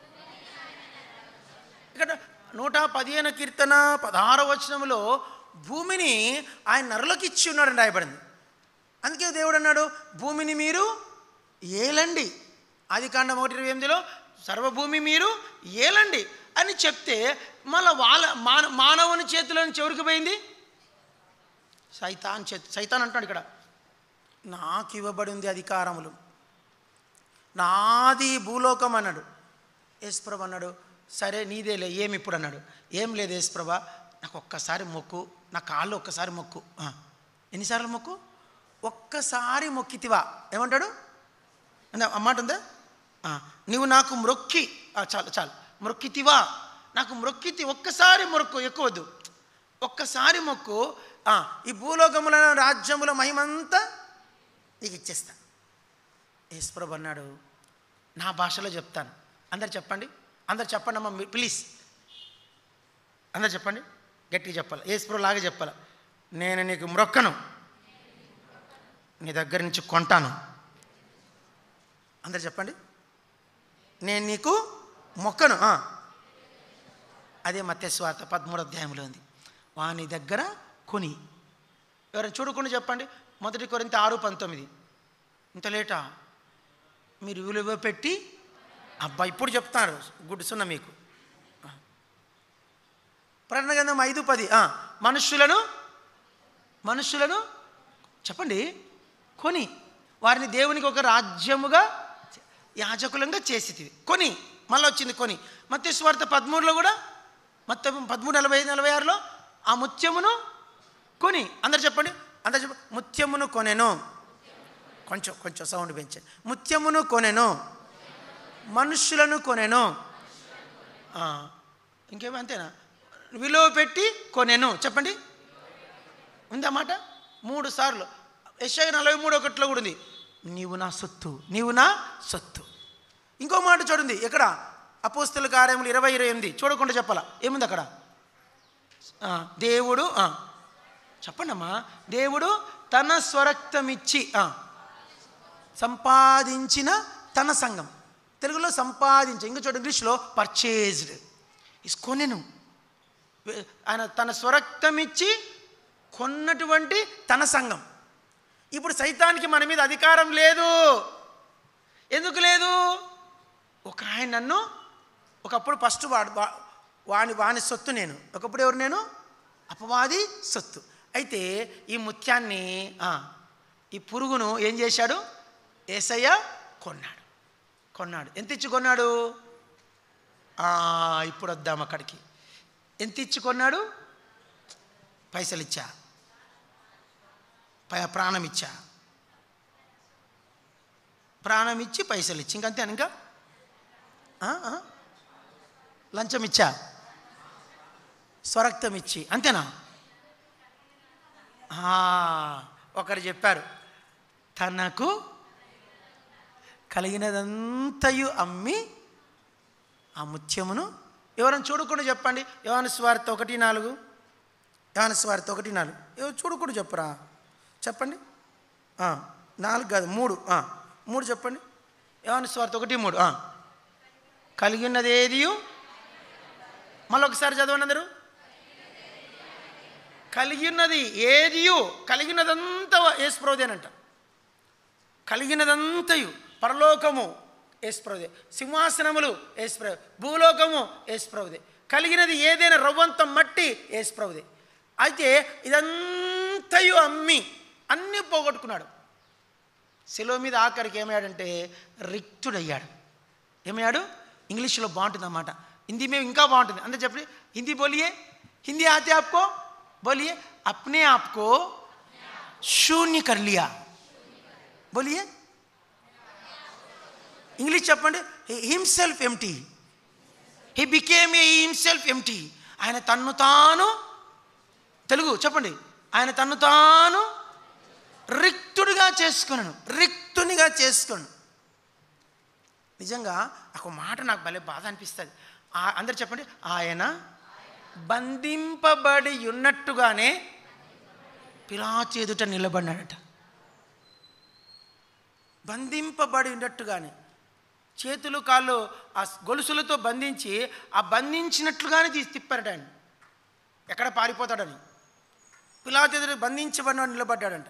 ఇక్కడ నూట పదిహేను కీర్తన పదహారు వచనములో భూమిని ఆయన నరులకు ఇచ్చి ఉన్నాడని రాయబడింది అందుకే దేవుడు అన్నాడు భూమిని మీరు ఏలండి ఆది కాండం ఒకటి ఇరవై ఎనిమిదిలో సర్వభూమి మీరు ఏలండి అని చెప్తే మళ్ళీ వాళ్ళ మాన మానవుని చేతిలో నుంచి ఎవరికి పోయింది సైతాన్ చేతి సైతాన్ అంటాడు ఇక్కడ నాకు ఇవ్వబడి ఉంది అధికారములు నాది భూలోకం అన్నాడు యేసుప్రభ అన్నాడు సరే నీదేలే ఏమి ఇప్పుడు అన్నాడు ఏం లేదు యేసుప్రభ నాకు ఒక్కసారి మొక్కు నా కాళ్ళు ఒక్కసారి మొక్కు ఆ, ఎన్నిసార్లు మొక్కు ఒక్కసారి మొక్కితివా ఏమంటాడు అంటే ఆ మాట ఉందా ఆ, నువ్వు నాకు మ్రొక్కి ఆ, చాలు చాలు మ్రొక్కితివా నాకు మ్రొక్కితి ఒక్కసారి మొక్కు ఎక్కువద్దు ఒక్కసారి మొక్కు ఆ, ఈ భూలోకముల రాజ్యముల మహిమంతా నీకు ఇచ్చేస్తా యేసుప్రభు అన్నాడు నా భాషలో చెప్తాను అందరు చెప్పండి అందరు చెప్పండి అమ్మ ప్లీజ్ అందరు చెప్పండి గట్టిగా చెప్పాలి యేసుప్రభు లాగా చెప్పాలి నేను నీకు మ్రొక్కను నీ దగ్గర నుంచి కొంటాను అందరు చెప్పండి నేను నీకు మొక్కను ఆ. అదే మత్స్వార్త పదమూడు అధ్యాయంలో ఉంది వాని దగ్గర కొని ఎవరైనా చూడకుండా చెప్పండి మొదటి కొరింత ఆరు పంతొమ్మిది ఇంత లేటా మీరు విలువ పెట్టి అబ్బా ఇప్పుడు చెప్తారు గుడ్డుసున్న మీకు ప్రకటన గ్రంథం ఐదు పది ఆ, మనుష్యులను మనుష్యులను చెప్పండి కొని వారిని దేవునికి ఒక రాజ్యముగా యాజకులంగా చేసితివి కొని మళ్ళీ వచ్చింది కొని మత్స్య స్వార్థ పదమూడులో కూడా మొత్తం పదమూడు నలభై ఐదు నలభై ఆరులో ఆ ముత్యమును కొని అందరు చెప్పండి అందరు చెప్పండి ముత్యమును కొనెను కొంచెం కొంచెం సౌండ్ పెంచండి ముత్యమును కొనెను మనుష్యులను కొనెను ఆ, ఇంకేమో అంతేనా విలువ పెట్టి కొనెను చెప్పండి ఉందా మాట మూడు సార్లు యశ్ఐ నలభై మూడు ఒకటిలో కూడా ఉంది నీవు నా సొత్తు నీవు నా సొత్తు ఇంకో మాట చూడండి ఎక్కడ అపోస్తుల కార్యములు ఇరవై ఇరవై ఎనిమిది చూడకుండా చెప్పాలా ఏముంది అక్కడ ఆ, దేవుడు ఆ, చెప్పండమ్మా దేవుడు తన స్వరక్తమిచ్చి ఆ, సంపాదించిన తన సంఘం తెలుగులో సంపాదించి ఇంకా చూడండి ఇంగ్లీష్లో పర్చేజ్డ్ ఇస్ కొనెను వె- ఆయన తన స్వరక్తం ఇచ్చి కొన్నటువంటి తన సంఘం ఇప్పుడు సైతానికి మన మీద అధికారం లేదు ఎందుకు లేదు ఒక ఆయన నన్ను ఒకప్పుడు ఫస్ట్ వాడు వా- వాని వాని సొత్తు నేను ఒకప్పుడు ఎవరు నేను అపవాది సొత్తు అయితే ఈ ముత్యాన్ని ఆ, ఈ పురుగును ఏం చేశాడు ఏసయ్య కొన్నాడు కొన్నాడు ఎంత ఇచ్చి కొన్నాడు ఆ, ఇప్పుడు వద్దాం అక్కడికి ఎంత ఇచ్చి కొన్నాడు పైసలు ఇచ్చా ప- ప్రాణం ఇచ్చా ప్రాణం ఇచ్చి పైసలు ఇచ్చి ఇంకంతే ఇంకా ఆ, ఆ? లంచం ఇచ్చా స్వరక్తం ఇచ్చి అంతేనా ఆ, ఒకరు చెప్పారు తనకు కలిగినదంతయు అమ్మి ఆ ముత్యమును ఎవరైనా చూడకుండా చెప్పండి యోహాను స్వార్థ ఒకటి నాలుగు యోహాను స్వార్థ ఒకటి నాలుగు ఎవరు చూడకుండా చెప్పరా చెప్పండి ఆ, నాలుగు కాదు మూడు ఆ, మూడు చెప్పండి యోహాను స్వార్థ ఒకటి మూడు ఆ. కలిగినది ఏదియు మళ్ళీ ఒకసారి చదవండి అందరూ కలిగినది ఏదియు కలిగినదంతా యేసుప్రభుదేనంట కలిగినదంతయు పరలోకము యేసుప్రభుదే సింహాసనములు యేసుప్రభు భూలోకము యేసుప్రభుదే కలిగినది ఏదైనా రవ్వంత మట్టి యేసుప్రభుదే అయితే ఇదంతయు అమ్మి అన్నీ పోగొట్టుకున్నాడు శిలువ మీద ఆఖరికి ఏమయ్యాడంటే రిక్తుడయ్యాడు ఏమయ్యాడు ఇంగ్లీష్లో బాగుంటుంది అన్నమాట హిందీ మేము ఇంకా బాగుంటుంది అంతే చెప్పండి హిందీ బోలియే హిందీ ఆతే ఆప్కో बोलिए अपने आप को शून्य कर लिया बोलिए ఇంగ్లీష్ చెప్పండి himself empty he became a himself empty ఆయన తన్ను తాను తెలుగు చెప్పండి ఆయన తన్ను తాను రిక్తుడిగా చేసుకున్నాను రిక్తునిగా చేసుకున్నాను నిజంగా ఒక మాట నాకు భలే బాధ అనిపిస్తుంది ఆ- అందరు చెప్పండి ఆయన బంధింపబడి ఉన్నట్టుగానే పిలాచి ఎదుట నిలబడినాడట బంధింపబడి ఉన్నట్టుగానే చేతులు కాళ్ళు ఆ గొలుసులతో బంధించి ఆ బంధించినట్లుగానే తీసి తిప్పారట ఆయన ఎక్కడ పారిపోతాడని పిలాచి ఎదుట బంధించబడిన నిలబడ్డాడంట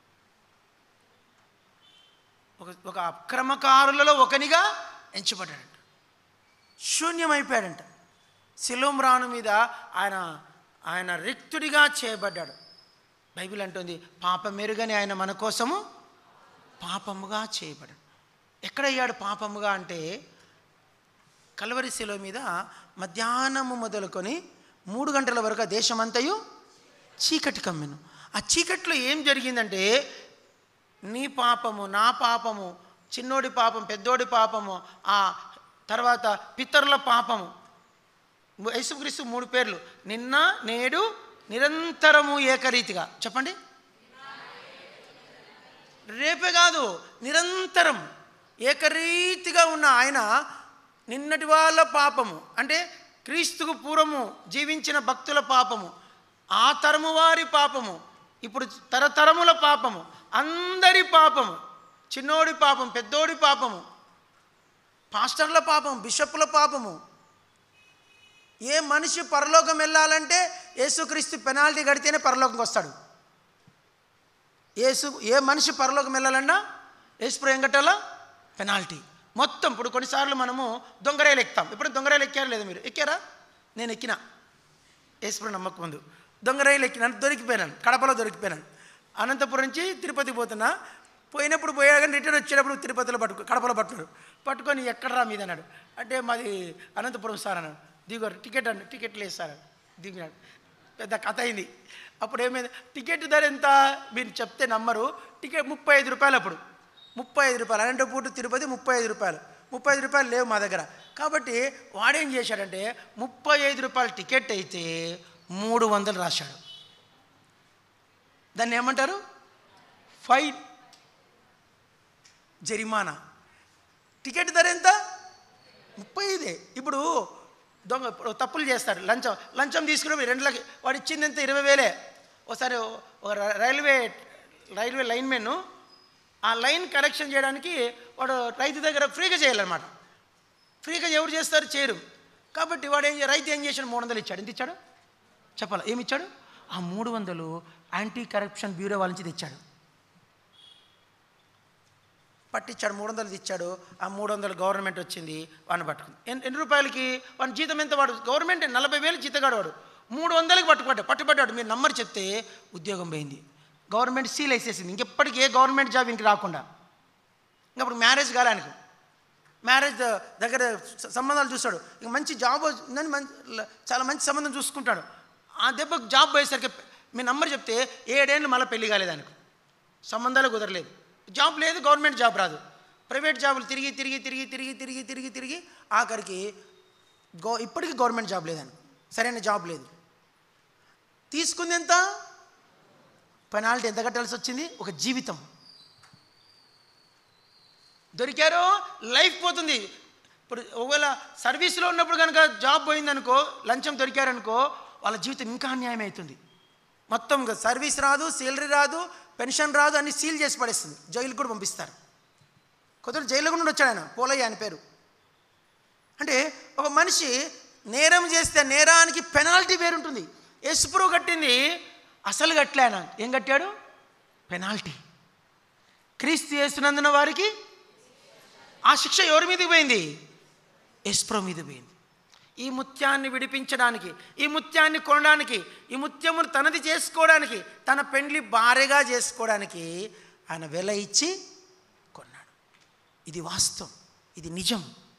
ఒక ఒక అక్రమకారులలో ఒకనిగా ఎంచబడ్డాడంట శూన్యమైపోయాడంట శిలోమ్రాను మీద ఆయన ఆయన రిక్తుడిగా చేయబడ్డాడు బైబిల్ అంటుంది పాప మెరుగని ఆయన మన కోసము పాపముగా చేయబడాడు ఎక్కడయ్యాడు పాపముగా అంటే కలవరి శిలో మీద మధ్యాహ్నము మొదలుకొని మూడు గంటల వరకు ఆ దేశమంతయు చీకటి కమ్మెను ఆ చీకట్లో ఏం జరిగిందంటే నీ పాపము నా పాపము చిన్నోడి పాపం పెద్దోడి పాపము ఆ తర్వాత పితరుల పాపము యేసుక్రీస్తు మూడు పేర్లు నిన్న నేడు నిరంతరము ఏకరీతిగా చెప్పండి రేపే కాదు నిరంతరం ఏకరీతిగా ఉన్న ఆయన నిన్నటి వాళ్ళ పాపము అంటే క్రీస్తుకు పూర్వము జీవించిన భక్తుల పాపము ఆ తరము వారి పాపము ఇప్పుడు తరతరముల పాపము అందరి పాపము చిన్నోడి పాపం పెద్దోడి పాపము పాస్టర్ల పాపం బిషప్పుల పాపము ఏ మనిషి పరలోకం వెళ్ళాలంటే యేసుక్రీస్తు పెనాల్టీ కడితేనే పరలోకంకి వస్తాడు యేసు ఏ మనిషి పరలోకం వెళ్ళాలన్నా యేసు ఏం కట్టాలా పెనాల్టీ మొత్తం ఇప్పుడు కొన్నిసార్లు మనము దొంగరాయలు ఎక్కుతాం ఇప్పుడు దొంగరాయలు ఎక్కారు లేదా మీరు ఎక్కారా నేను ఎక్కిన యేసుప్రభు నమ్మకం ముందు దొంగరాయిలు ఎక్కినాను దొరికిపోయినాను కడపలో దొరికిపోయినాను అనంతపురం నుంచి తిరుపతి పోతున్నా పోయినప్పుడు పోయా కానీ రిటర్న్ వచ్చేటప్పుడు తిరుపతిలో పట్టుకో కడపలో పట్టుకున్నారు పట్టుకొని ఎక్కడరా మీద అన్నాడు అంటే మాది అనంతపురం సార్ అన్నాడు దిగారు టికెట్ అండి టికెట్ లేదు సార్ దిగినాడు పెద్ద కథ అయింది అప్పుడు ఏమైంది టికెట్ ధర ఎంత మీరు చెప్తే నమ్మరు టికెట్ ముప్పై ఐదు రూపాయలు అప్పుడు ముప్పై ఐదు రూపాయలు అనంతపూట తిరుపతి ముప్పై ఐదు రూపాయలు ముప్పై ఐదు రూపాయలు లేవు మా దగ్గర కాబట్టి వాడేం చేశాడంటే ముప్పై ఐదు రూపాయల టికెట్ అయితే మూడు వందలు రాశాడు దాన్ని ఏమంటారు ఫైన్ జరిమానా టికెట్ ధర ఎంత ముప్పై ఐదే ఇప్పుడు దొంగ ఇప్పుడు తప్పులు చేస్తారు లంచం లంచం తీసుకుని రెండు లక్ష వాడు ఇచ్చింది ఎంత ఇరవై వేలే ఒకసారి ఒక ర- రైల్వే రైల్వే లైన్మెన్ ఆ లైన్ కరెక్షన్ చేయడానికి వాడు రైతు దగ్గర ఫ్రీగా చేయాలన్నమాట ఫ్రీగా ఎవరు చేస్తారు చేయరు కాబట్టి వాడు ఏం చే- రైతు ఏం చేశాడు మూడు వందలు ఇచ్చాడు ఎంత ఇచ్చాడు చెప్పాలా ఏమి ఇచ్చాడు ఆ మూడు వందలు యాంటీ కరప్షన్ బ్యూరో వాళ్ళ నుంచి తెచ్చాడు పట్టించాడు మూడు వందలు ఇచ్చాడు ఆ మూడు వందలు గవర్నమెంట్ వచ్చింది వాడిని పట్టుకుంది ఎన్ని ఎన్ని రూపాయలకి వాడి జీతం ఎంత వాడు గవర్నమెంట్ నలభై వేలు జీతగాడు వాడు మూడు వందలకి పట్టుబడ్డాడు పట్టుబడ్డాడు మీరు నంబర్ చెప్తే ఉద్యోగం పోయింది గవర్నమెంట్ సీల్ వేసేసింది ఇంకెప్పటికీ ఏ గవర్నమెంట్ జాబ్ ఇంక రాకుండా ఇంకా అప్పుడు మ్యారేజ్ కాలే ఆయనకు మ్యారేజ్ ద- దగ్గర స- సంబంధాలు చూస్తాడు ఇంక మంచి జాబ్ ఉందని మంచి ల- చాలా మంచి సంబంధం చూసుకుంటాడు ఆ దెబ్బకు జాబ్ పోయేసరికి మీ నంబర్ చెప్తే ఏడేళ్ళు మళ్ళీ పెళ్లి కాలేదు ఆయనకు సంబంధాలు కుదరలేదు జాబ్ లేదు గవర్నమెంట్ జాబ్ రాదు ప్రైవేట్ జాబులు తిరిగి తిరిగి తిరిగి తిరిగి తిరిగి తిరిగి తిరిగి ఆఖరికి గో ఇప్పటికీ గవర్నమెంట్ జాబ్ లేదని సరైన జాబ్ లేదు తీసుకుంది ఎంత పెనాల్టీ ఎంత కట్టాల్సి వచ్చింది ఒక జీవితం దొరికారో లైఫ్ పోతుంది ఇప్పుడు ఒకవేళ సర్వీస్లో ఉన్నప్పుడు కనుక జాబ్ పోయిందనుకో లంచం దొరికారనుకో వాళ్ళ జీవితం ఇంకా అన్యాయం అవుతుంది మొత్తం ఇంకా సర్వీస్ రాదు శాలరీ రాదు పెన్షన్ రాదు అన్ని సీల్ చేసి పడేస్తుంది జైలుకు కూడా పంపిస్తారు కొందరు జైలు కూడా వచ్చాడు ఆయన పోలయ్య ఆయన పేరు అంటే ఒక మనిషి నేరం చేస్తే నేరానికి పెనాల్టీ వేరుంటుంది యశుప్రభు కట్టింది అసలు కట్టలే ఆయన ఏం కట్టాడు పెనాల్టీ క్రీస్తు చేస్తున్నందున వారికి ఆ శిక్ష ఎవరి మీదకి పోయింది ఎస్ప్రో మీద పోయింది ఈ ముత్యాన్ని విడిపించడానికి ఈ ముత్యాన్ని కొనడానికి ఈ ముత్యమును తనది చేసుకోవడానికి తన పెండ్లి భార్యగా చేసుకోవడానికి ఆయన వెల ఇచ్చి కొన్నాడు ఇది వాస్తవం ఇది నిజం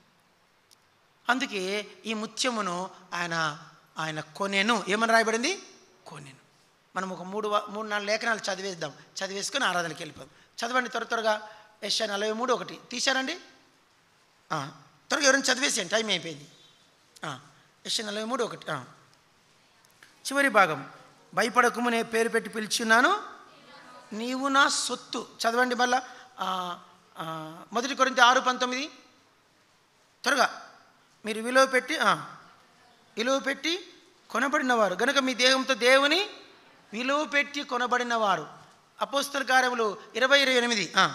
అందుకే ఈ ముత్యమును ఆయన ఆయన కొనేను ఏమని రాయబడింది కొనేను మనం ఒక మూడు వా- మూడు నాలుగు లేఖనాలు చదివేద్దాం చదివేసుకొని ఆరాధనకి వెళ్ళిపోదాం చదవండి త్వర త్వరగా యశ నలభై మూడు ఒకటి తీశారండి ఆ, త్వరగా ఎవరైనా చదివేసేయండి టైం అయిపోయింది ఆ, యశ నలభై మూడు ఒకటి ఆ. చివరి భాగం భయపడకము నేను పేరు పెట్టి పిలిచున్నాను నీవు నా సొత్తు చదవండి మళ్ళా ఆ, ఆ, మొదటి కొరింత ఆరు పంతొమ్మిది త్వరగా మీరు విలువ పెట్టి ఆ, విలువ పెట్టి కొనబడినవారు గనుక మీ దేహంతో దేవుని విలువ పెట్టి కొనబడినవారు అపోస్తల కార్యములు ఇరవై ఇరవై ఎనిమిది ఆ.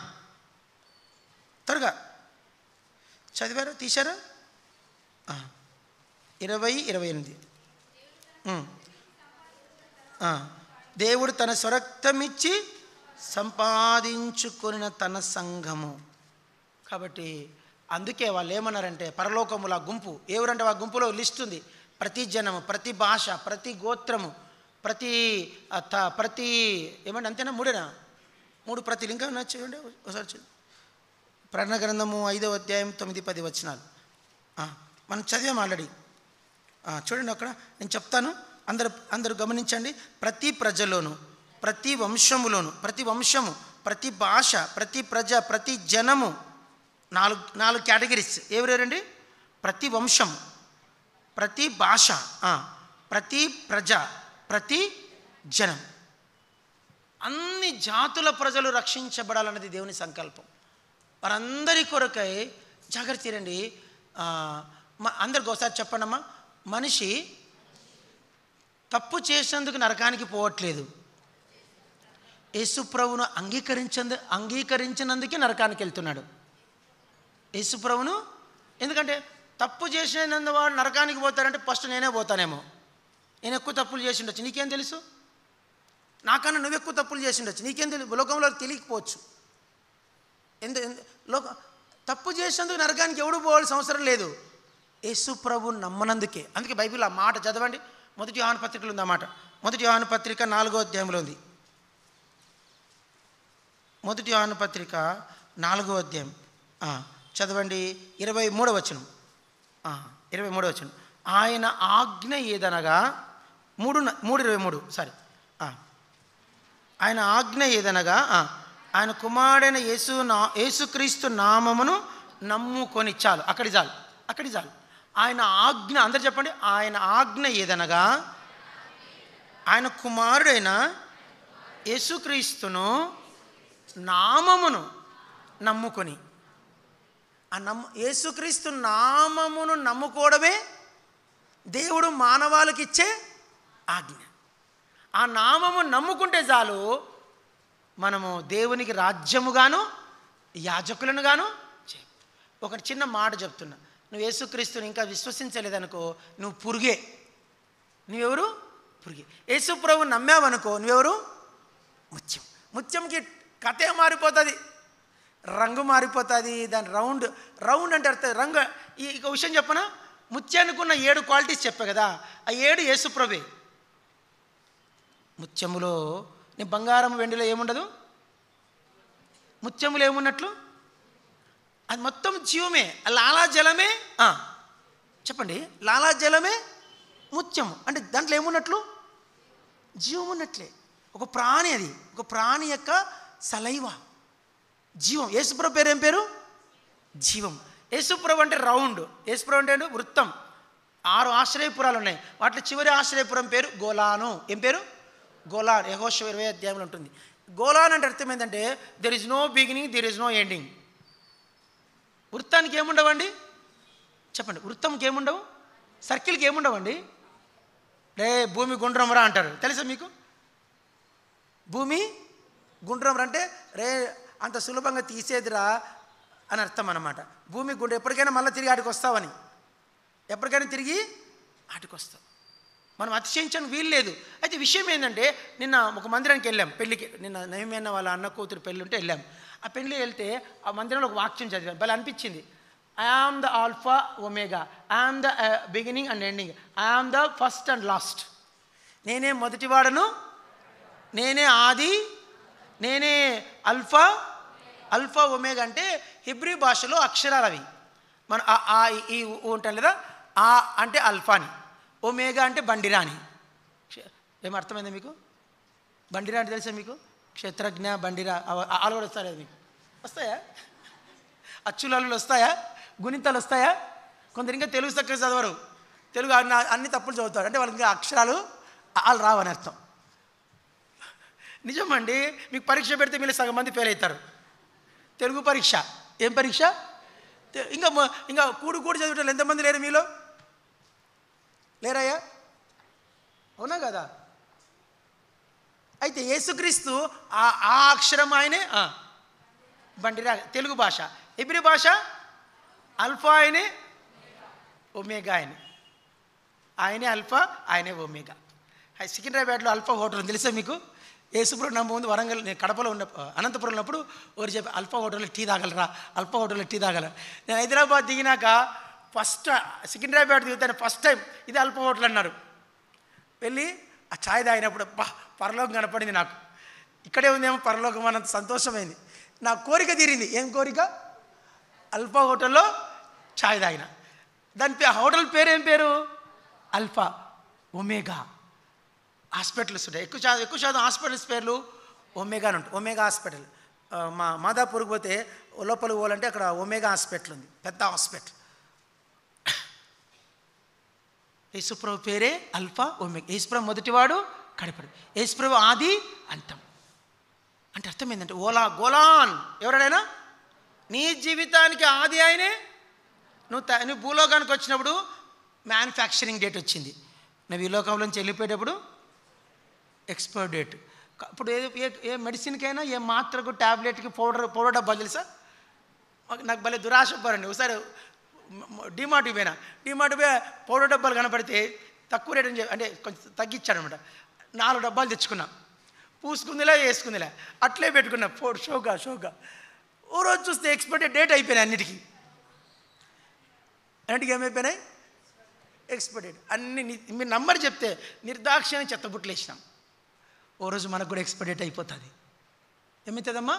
త్వరగా చదివారా తీశారా ఆ. ఇరవై ఇరవై ఎనిమిది ఉమ్. ఆ. దేవుడు తన స్వరక్తమిచ్చి సంపాదించుకొనిన తన సంఘము కాబట్టి అందుకే వాళ్ళు ఏమన్నారంటే పరలోకముల గుంపు ఎవరంటే ఆ గుంపులో లిస్ట్ ఉంది ప్రతి జనము ప్రతి భాష ప్రతి గోత్రము ప్రతి ఆ, త- ప్రతి ఏమంటే అంతేనా మూడేనా మూడు ప్రతి ఇంకా ఉన్నా చూడండి ఒకసారి చూడండి ప్రకటన గ్రంథము ఐదవ అధ్యాయం తొమ్మిది పది వచనాలు ఆ, మనం చదివాం ఆల్రెడీ ఆ, చూడండి అక్కడ నేను చెప్తాను అందరు అందరూ గమనించండి ప్రతి ప్రజలోను ప్రతి వంశములోను ప్రతి వంశము ప్రతి భాష ప్రతి ప్రజ ప్రతి జనము నాలుగు నాలుగు కేటగిరీస్ ఎవరెవరండి ప్రతి వంశం ప్రతి భాష ఆ, ప్రతి ప్రజ ప్రతి జనం అన్ని జాతుల ప్రజలు రక్షించబడాలన్నది దేవుని సంకల్పం వారందరి కొరకై జాగ్రత్త తీరండి ఆ, మ- అందరికి ఒకసారి చెప్పండమ్మా మనిషి తప్పు చేసినందుకు నరకానికి పోవట్లేదు యేసుప్రభును అంగీకరించందు అంగీకరించినందుకే నరకానికి వెళ్తున్నాడు యేసుప్రభును ఎందుకంటే తప్పు చేసినందు వాడు నరకానికి పోతారంటే ఫస్ట్ నేనే పోతానేమో నేను ఎక్కువ తప్పులు చేసి ఉండొచ్చు నీకేం తెలుసు నాకన్నా నువ్వు ఎక్కువ తప్పులు చేసి ఉండొచ్చు నీకేం తెలుసు లోకంలో తెలియకపోవచ్చు ఎందు ఎందు- లోక తప్పు చేసినందుకు నరకానికి ఎవడు పోవాల్సిన అవసరం లేదు యేసు ప్రభు నమ్మనందుకే అందుకే బైబిల్ ఆ మాట చదవండి మొదటి యోహాను పత్రికలో ఉంది ఆ మాట మొదటి యోహాను పత్రిక నాలుగో అధ్యాయంలో ఉంది మొదటి యోహాను పత్రిక నాలుగో అధ్యాయం ఆ, చదవండి ఇరవై మూడవ వచనం ఆ, ఇరవై మూడవ వచనం ఆయన ఆజ్ఞ ఏదనగా మూడు న- మూడు ఇరవై మూడు సారీ ఆ. ఆయన ఆజ్ఞ ఏదనగా ఆ, ఆయన కుమారుడైన యేసు నా యేసుక్రీస్తు నామమును నమ్ముకొని చాలు అక్కడి చాలు అక్కడి చాలు ఆయన ఆజ్ఞ అందరు చెప్పండి ఆయన ఆజ్ఞ ఏదనగా ఆయన కుమారుడైన యేసుక్రీస్తును నామమును నమ్ముకొని ఆ నమ్ము యేసుక్రీస్తు నామమును నమ్ముకోవడమే దేవుడు మానవాళికి ఇచ్చే ఆజ్ఞ ఆ నామము నమ్ముకుంటే చాలు మనము దేవునికి రాజ్యముగాను యాజకులను గాను చే ఒక చిన్న మాట చెప్తున్నా నువ్వు యేసుక్రీస్తుని ఇంకా విశ్వసించలేదనుకో నువ్వు పురుగే నువ్వెవరు పురుగి యేసు ప్రభు నమ్మావనుకో నువ్వెవరు ముత్యం ముత్యంకి కథే మారిపోతుంది రంగు మారిపోతుంది దాని రౌండ్ రౌండ్ అంటే అర్థం రంగు ఈ ఇక విషయం చెప్పనా ముత్యానికి ఉన్న ఏడు క్వాలిటీస్ చెప్పా కదా ఆ ఏడు యేసుప్రభే ముత్యములో నీ బంగారం వెండిలో ఏముండదు ముత్యములు ఏమున్నట్లు అది మొత్తం జీవమే ఆ లాలాజలమే ఆ, చెప్పండి లాలాజలమే ముత్యము అంటే దాంట్లో ఏమున్నట్లు జీవం ఉన్నట్లే ఒక ప్రాణి అది ఒక ప్రాణి యొక్క సలైవ జీవం యేసుప్రభు పేరు ఏం పేరు జీవం యేసుప్రభు అంటే రౌండ్ యేసుప్రభు అంటే ఏంటి? వృత్తం ఆరు ఆశ్రయపురాలు ఉన్నాయి వాటిలో చివరి ఆశ్రయపురం పేరు గోలాను ఏం పేరు గోలాన్ యహోష ఇరవై అధ్యాయంలో ఉంటుంది గోలాన్ అంటే అర్థం ఏంటంటే there is no beginning there is no ending వృత్తానికి ఏముండవండి చెప్పండి వృత్తంకి ఏముండవు సర్కిల్కి ఏముండవండి రే భూమి గుండ్రమరా అంటారు తెలుసా మీకు భూమి గుండ్రమరా అంటే రే అంత సులభంగా తీసేదిరా అని అర్థం అన్నమాట భూమి గుండ్ర ఎప్పటికైనా మళ్ళీ తిరిగి ఆడికి వస్తావని ఎప్పటికైనా తిరిగి ఆటికి వస్తాం మనం అతిశయించడానికి వీలు లేదు అయితే విషయం ఏంటంటే నిన్న ఒక మందిరానికి వెళ్ళాం పెళ్ళికి నిన్న నయమైన వాళ్ళ అన్న కూతురు పెళ్ళి ఉంటే వెళ్ళాం ఆ పెళ్ళి వెళ్తే ఆ మందిరంలో ఒక వాక్యం చదివాం భలే అనిపించింది I am the alpha omega I am the beginning and ending I am the first and last నేనే మొదటివాడను నేనే ఆది నేనే అల్ఫా అల్ఫా ఒమేగా అంటే హిబ్రీ భాషలో అక్షరాలు అవి మన ఆ ఆ ఈ, ఈ ఊ ఉంటాం కదా ఆ అంటే అల్ఫాని ఒమేగా అంటే బండిరాని క్ష- ఏం అర్థమైందా మీకు బండిరా అంటే తెలుసా మీకు క్షేత్రజ్ఞ బండిరా ఆలు కూడా వస్తాయి మీకు వస్తాయా అచ్చులాలు వస్తాయా గుణితాలు వస్తాయా కొందరు ఇంకా తెలుగు చక్కగా చదవరు తెలుగు అన్ని అన్ని తప్పులు చదువుతారు అంటే వాళ్ళకి ఇంకా అక్షరాలు వాళ్ళు రావని అర్థం నిజమండి మీకు పరీక్ష పెడితే మీరు సగం మంది ఫెయిల్ అవుతారు తెలుగు పరీక్ష ఏం పరీక్ష తె- ఇంకా మ- ఇంకా కూడు కూడు చదివేటోళ్ళు ఎంతమంది లేరు మీలో లేరయ్యా అవునా కదా అయితే యేసుక్రీస్తు ఆ ఆ అక్షరం ఆయనే ఆ, బండిరా తెలుగు భాష ఎబ్రి భాష అల్ఫా ఆయనే ఒమేగా ఆయనే ఆయనే అల్ఫా ఆయనే ఒమేగా హై, సికింద్రాబాద్లో అల్ఫా హోటల్ ఉంది తెలుసా మీకు యేసుపురం నా ముందు వరంగల్ నేను కడపలో ఉన్న అనంతపురం ఉన్నప్పుడు ఒకరు చెప్పి అల్ఫా హోటల్లో టీ తాగలరా అల్ఫా హోటల్లో టీ తాగలరా నేను హైదరాబాద్ దిగినాక ఫస్ట్ సికింద్రాబాద్ దిగుతాను ఫస్ట్ టైం ఇది అల్ఫా హోటల్ అన్నారు వెళ్ళి ఆ ఛాయ్ తాగినప్పుడు బా పరలోకం కనపడింది నాకు ఇక్కడే ఉందేమో పరలోకం అన్నంత సంతోషమైంది నా కోరిక తీరింది ఏం కోరిక అల్ఫా హోటల్లో ఛాయ్ తాగిన దాని పే హోటల్ పేరు ఏం పేరు అల్ఫా ఒమేగా హాస్పిటల్స్ ఉంటాయి ఎక్కువ శాతం ఎక్కువ శాతం హాస్పిటల్స్ పేర్లు ఒమేగా అని ఉంటాయి ఒమేగా హాస్పిటల్ ఆ, మా మాదాపూర్కి పోతే లోపలికి పోవాలంటే అక్కడ ఒమేగా హాస్పిటల్ ఉంది పెద్ద హాస్పిటల్ యేసుప్రభు పేరే అల్ఫా ఒమేగా యేసుప్రభు మొదటివాడు కడపడు యేసుప్రభు ఆది అంతం అంటే అర్థం ఏంటంటే ఓలా గోలాన్ ఎవరైనా నీ జీవితానికి ఆది ఆయనే నువ్వు త- నువ్వు భూలోకానికి వచ్చినప్పుడు మ్యానుఫ్యాక్చరింగ్ డేట్ వచ్చింది నువ్వు ఈ లోకంలోంచి వెళ్ళిపోయేటప్పుడు ఎక్స్పైర్ డేట్ క- ఇప్పుడు ఏ ఏ ఏ మెడిసిన్కైనా ఏ మాత్రకు ట్యాబ్లెట్కి పౌడర్ పౌడర్ డబ్బా తెలుసా మాకు నాకు భలే దురాశ పడండి ఒకసారి డిమార్ట్కి పోయినా డిమార్ట్ పోయి పౌడర్ డబ్బాలు కనపడితే తక్కువ రేట్ అని చెప్పి అంటే కొంచెం తగ్గించాడనమాట నాలుగు డబ్బాలు తెచ్చుకున్నా పూసుకుందిలే వేసుకుందిలే అట్లే పెట్టుకున్నా పౌడ్ షోగా షోగా ఓ రోజు చూస్తే ఎక్స్పైరీ డేట్ అయిపోయినాయి అన్నిటికీ అన్నిటికీ ఏమైపోయినాయి ఎక్స్పైరీ డేట్ అన్ని ని- మీరు నంబర్ చెప్తే నిర్దాక్ష్యాన్ని చెత్తబుట్లు వేసినాం ఓ రోజు మనకు కూడా ఎక్స్పైరీ డేట్ అయిపోతుంది ఏమవుతుందమ్మా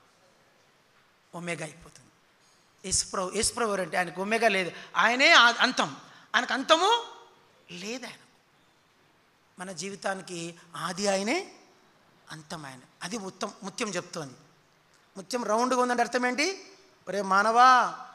ఒమేగా అయిపోతుంది యేసుప్రభు యేసుప్రభు ఎవరంటే ఆయనకు ఒమేగా లేదు ఆయనే ఆ- అంతం ఆయనకు అంతము లేదు ఆయన మన జీవితానికి ఆది ఆయనే అంతం ఆయన అది ముత్తం ముత్యం చెప్తోంది ముత్యం రౌండ్గా ఉందంటే అర్థం ఏంటి ఒరే మానవా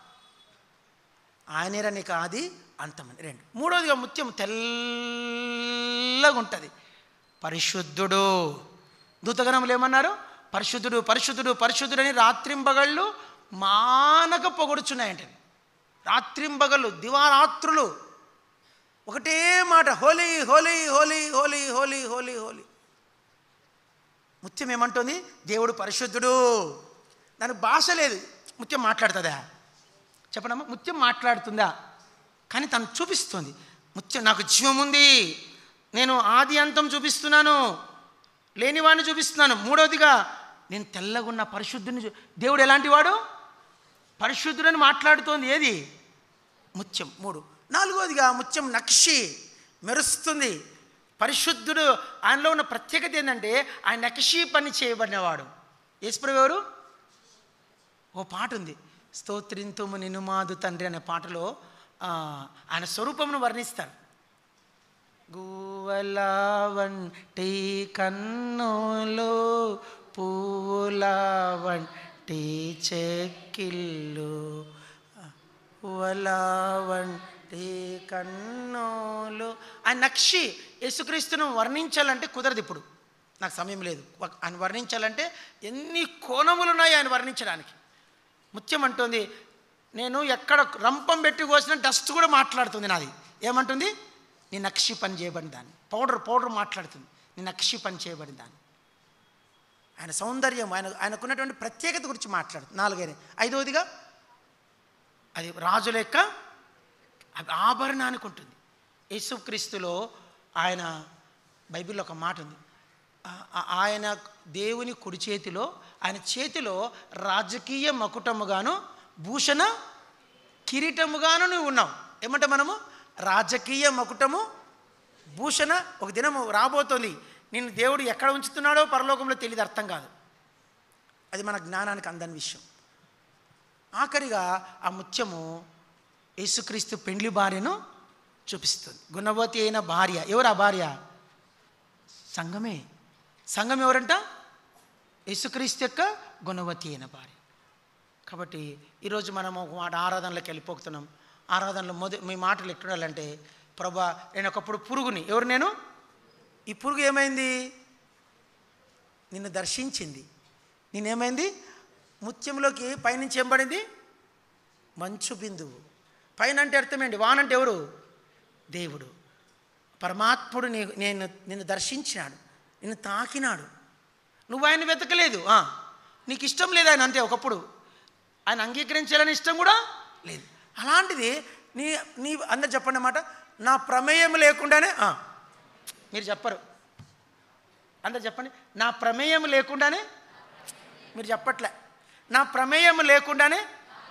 ఆయనేరా నీకు ఆది అంతం అని రెండు మూడోదిగా ముత్యం తెల్లగా ఉంటుంది పరిశుద్ధుడు దూతగణములు ఏమన్నారు పరిశుద్ధుడు పరిశుద్ధుడు పరిశుద్ధుడని రాత్రింబగళ్ళు మానక పొగడుచున్నాయంట రాత్రింబగళ్ళు దివారాత్రులు ఒకటే మాట హోలీ హోలీ హోలీ హోలీ హోలీ హోలీ హోలీ ముత్యం ఏమంటుంది దేవుడు పరిశుద్ధుడు దానికి భాష లేదు ముత్యం మాట్లాడుతుందా చెప్పనమ్మా ముత్యం మాట్లాడుతుందా కానీ తను చూపిస్తుంది ముత్యం నాకు జీవం ఉంది నేను ఆది అంతం చూపిస్తున్నాను లేనివాడిని చూపిస్తున్నాను మూడవదిగా నేను తెల్లగున్న పరిశుద్ధుని చూ- దేవుడు ఎలాంటి వాడు పరిశుద్ధుడని మాట్లాడుతోంది ఏది ముత్యం మూడు నాలుగోదిగా ముత్యం నక్షి మెరుస్తుంది పరిశుద్ధుడు ఆయనలో ఉన్న ప్రత్యేకత ఏంటంటే ఆయన నక్షి పని చేయబడినవాడు యేసుప్రభు ఎవరు ఓ పాట ఉంది స్తోత్రింతుము నినుమాదు తండ్రి అనే పాటలో ఆ, ఆయన స్వరూపమును వర్ణిస్తారు గువ్వల వంటి కన్నులు పువ్వుల వంటి చెక్కిళ్ళు పువ్వుల వంటి కన్నులు ఆ నక్షి యేసుక్రీస్తును వర్ణించాలంటే కుదరదు ఇప్పుడు నాకు సమయం లేదు ఒక- ఆయన వర్ణించాలంటే ఎన్ని కోణములు ఉన్నాయి ఆయన వర్ణించడానికి ముత్యం అంటుంది నేను ఎక్కడ రంపం పెట్టి కోసిన డస్ట్ కూడా మాట్లాడుతుంది నాది ఏమంటుంది నీ నక్షి పని చేయబడిన దాన్ని పౌడర్ పౌడర్ మాట్లాడుతుంది నీ నక్షి పని చేయబడిన దాన్ని ఆయన సౌందర్యం ఆయన ఆయనకున్నటువంటి ప్రత్యేకత గురించి మాట్లాడుతుంది నాలుగైన ఐదవదిగా అది రాజుల యొక్క అది ఆభరణానికి ఉంటుంది యేసుక్రీస్తులో ఆయన బైబిల్లో ఒక మాట ఉంది ఆ- ఆ- ఆయన దేవుని కుడి చేతిలో ఆయన చేతిలో రాజకీయ మకుటముగాను భూషణ కిరీటముగాను నువ్వు ఉన్నావు ఏమంటే మనము రాజకీయ మకుటము భూషణ ఒక దినము రాబోతోంది నిన్ను దేవుడు ఎక్కడ ఉంచుతున్నాడో పరలోకంలో తెలియదు అర్థం కాదు అది మన జ్ఞానానికి అందని విషయం ఆఖరిగా ఆ ముత్యము యేసుక్రీస్తు పెండ్లి భార్యను చూపిస్తుంది గుణవతి అయిన భార్య ఎవరు ఆ భార్య సంఘమే సంఘం ఎవరంట యేసుక్రీస్తు యొక్క గుణవతి అయిన భార్య కాబట్టి ఈరోజు మనము ఒక మాట ఆరాధనలోకి వెళ్ళిపోతున్నాం ఆరాధనలో మొద మీ మాటలు ఎట్టుండాలంటే ప్రభా నేను ఒకప్పుడు పురుగుని ఎవరు నేను ఈ పురుగు ఏమైంది నిన్ను దర్శించింది నేనేమైంది ముత్యంలోకి పైనుంచి ఏం పడింది మంచు బిందువు పైన అంటే అర్థమేంటి వానంటే ఎవరు దేవుడు పరమాత్ముడు నీ నేను నిన్ను దర్శించినాడు నిన్ను తాకినాడు నువ్వు ఆయన వెతకలేదు ఆ, నీకు ఇష్టం లేదు ఆయన అంతే ఒకప్పుడు ఆయన అంగీకరించాలని ఇష్టం కూడా లేదు అలాంటిది నీ నీ అందరు చెప్పండి అన్నమాట నా ప్రమేయం లేకుండానే ఆ, మీరు చెప్పరు అందరు చెప్పండి నా ప్రమేయం లేకుండానే మీరు చెప్పట్లే నా ప్రమేయం లేకుండానే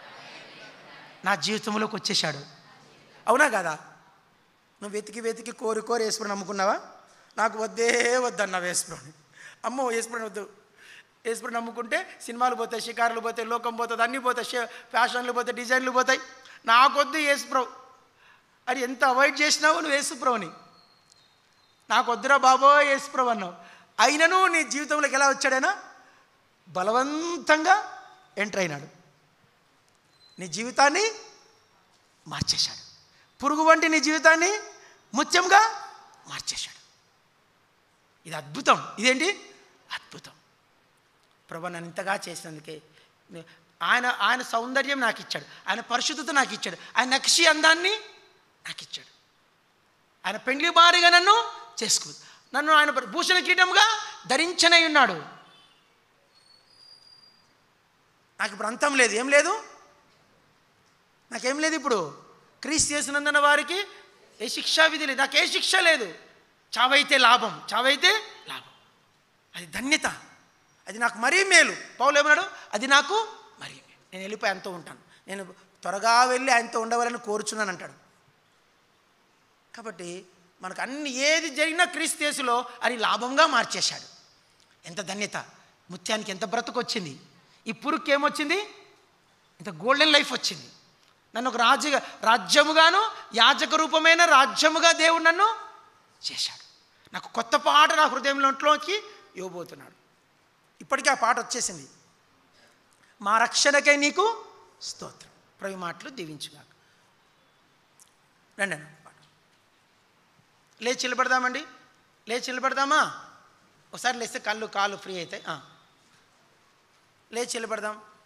నా జీవితంలోకి వచ్చేసాడు అవునా కదా నువ్వు వెతికి వెతికి కోరి కోరి వేసుకుని నమ్ముకున్నావా నాకు వద్దే వద్దన్న వేసుకుని అమ్మో వేసుకుని వద్దు వేసుకుని నమ్ముకుంటే సినిమాలు పోతాయి షికారులు పోతాయి లోకం పోతుంది అన్నీ పోతాయి షే- ఫ్యాషన్లు పోతాయి డిజైన్లు పోతాయి నాకొద్దు యేసుప్రభు అది ఎంత అవాయిడ్ చేసినావు నువ్వు యేసుప్రభుని నాకు వద్దురా బాబో యేసుప్రభు అన్నావు అయినను నీ జీవితంలోకి ఎలా వచ్చాడైనా బలవంతంగా ఎంటర్ అయినాడు నీ జీవితాన్ని మార్చేశాడు పురుగు వంటి నీ జీవితాన్ని ముత్యంగా మార్చేశాడు ఇది అద్భుతం ఇదేంటి అద్భుతం ప్రభు నన్ను ఇంతగా చేసినందుకే నే- ఆయన ఆయన సౌందర్యం నాకు ఇచ్చాడు ఆయన పరిశుద్ధత నాకు ఇచ్చాడు ఆయన నక్షి అందాన్ని నాకు ఇచ్చాడు ఆయన పెండ్లి భారీగా నన్ను చేసుకో నన్ను ఆయన భూషణ కిరీటముగా ధరించనై ఉన్నాడు నాకు ఇప్పుడు అంతం లేదు ఏం లేదు నాకేం లేదు ఇప్పుడు క్రీస్తు చేసినందున వారికి ఏ శిక్షా విధి లేదు నాకు ఏ శిక్ష లేదు చావైతే లాభం చావైతే లాభం అది ధన్యత అది నాకు మరీ మేలు పౌలు ఏమన్నాడు అది నాకు మరీ మేలు నేను వెళ్ళిపోయి ఆయనతో ఉంటాను నేను త్వరగా వెళ్ళి ఆయనతో ఉండవాలని కోరుచున్నాను అంటాడు కాబట్టి మనకు అన్ని ఏది జరిగినా క్రీస్తు యేసులో అది లాభంగా మార్చేశాడు ఎంత ధన్యత ముత్యానికి ఎంత బ్రతుకు వచ్చింది ఈ పురుక్కి ఏమొచ్చింది ఇంత గోల్డెన్ లైఫ్ వచ్చింది నన్ను ఒక రాజుగా రాజ్యముగాను యాజక రూపమైన రాజ్యముగా దేవుడు నన్ను చేశాడు నాకు కొత్త పాట నా హృదయంలోంట్లోకి ఇవ్వబోతున్నాడు ఇప్పటికీ ఆ పాట వచ్చేసింది మా రక్షణకై నీకు స్తోత్రం ప్రవి మాటలు దీవించుగాక రండి అన్న పాట లేచి నిలబడదామండి లేచి నిలబడదామా ఒకసారి లేస్తే కళ్ళు కాళ్ళు ఫ్రీ అవుతాయి ఆ. లేచి నిలబడదాం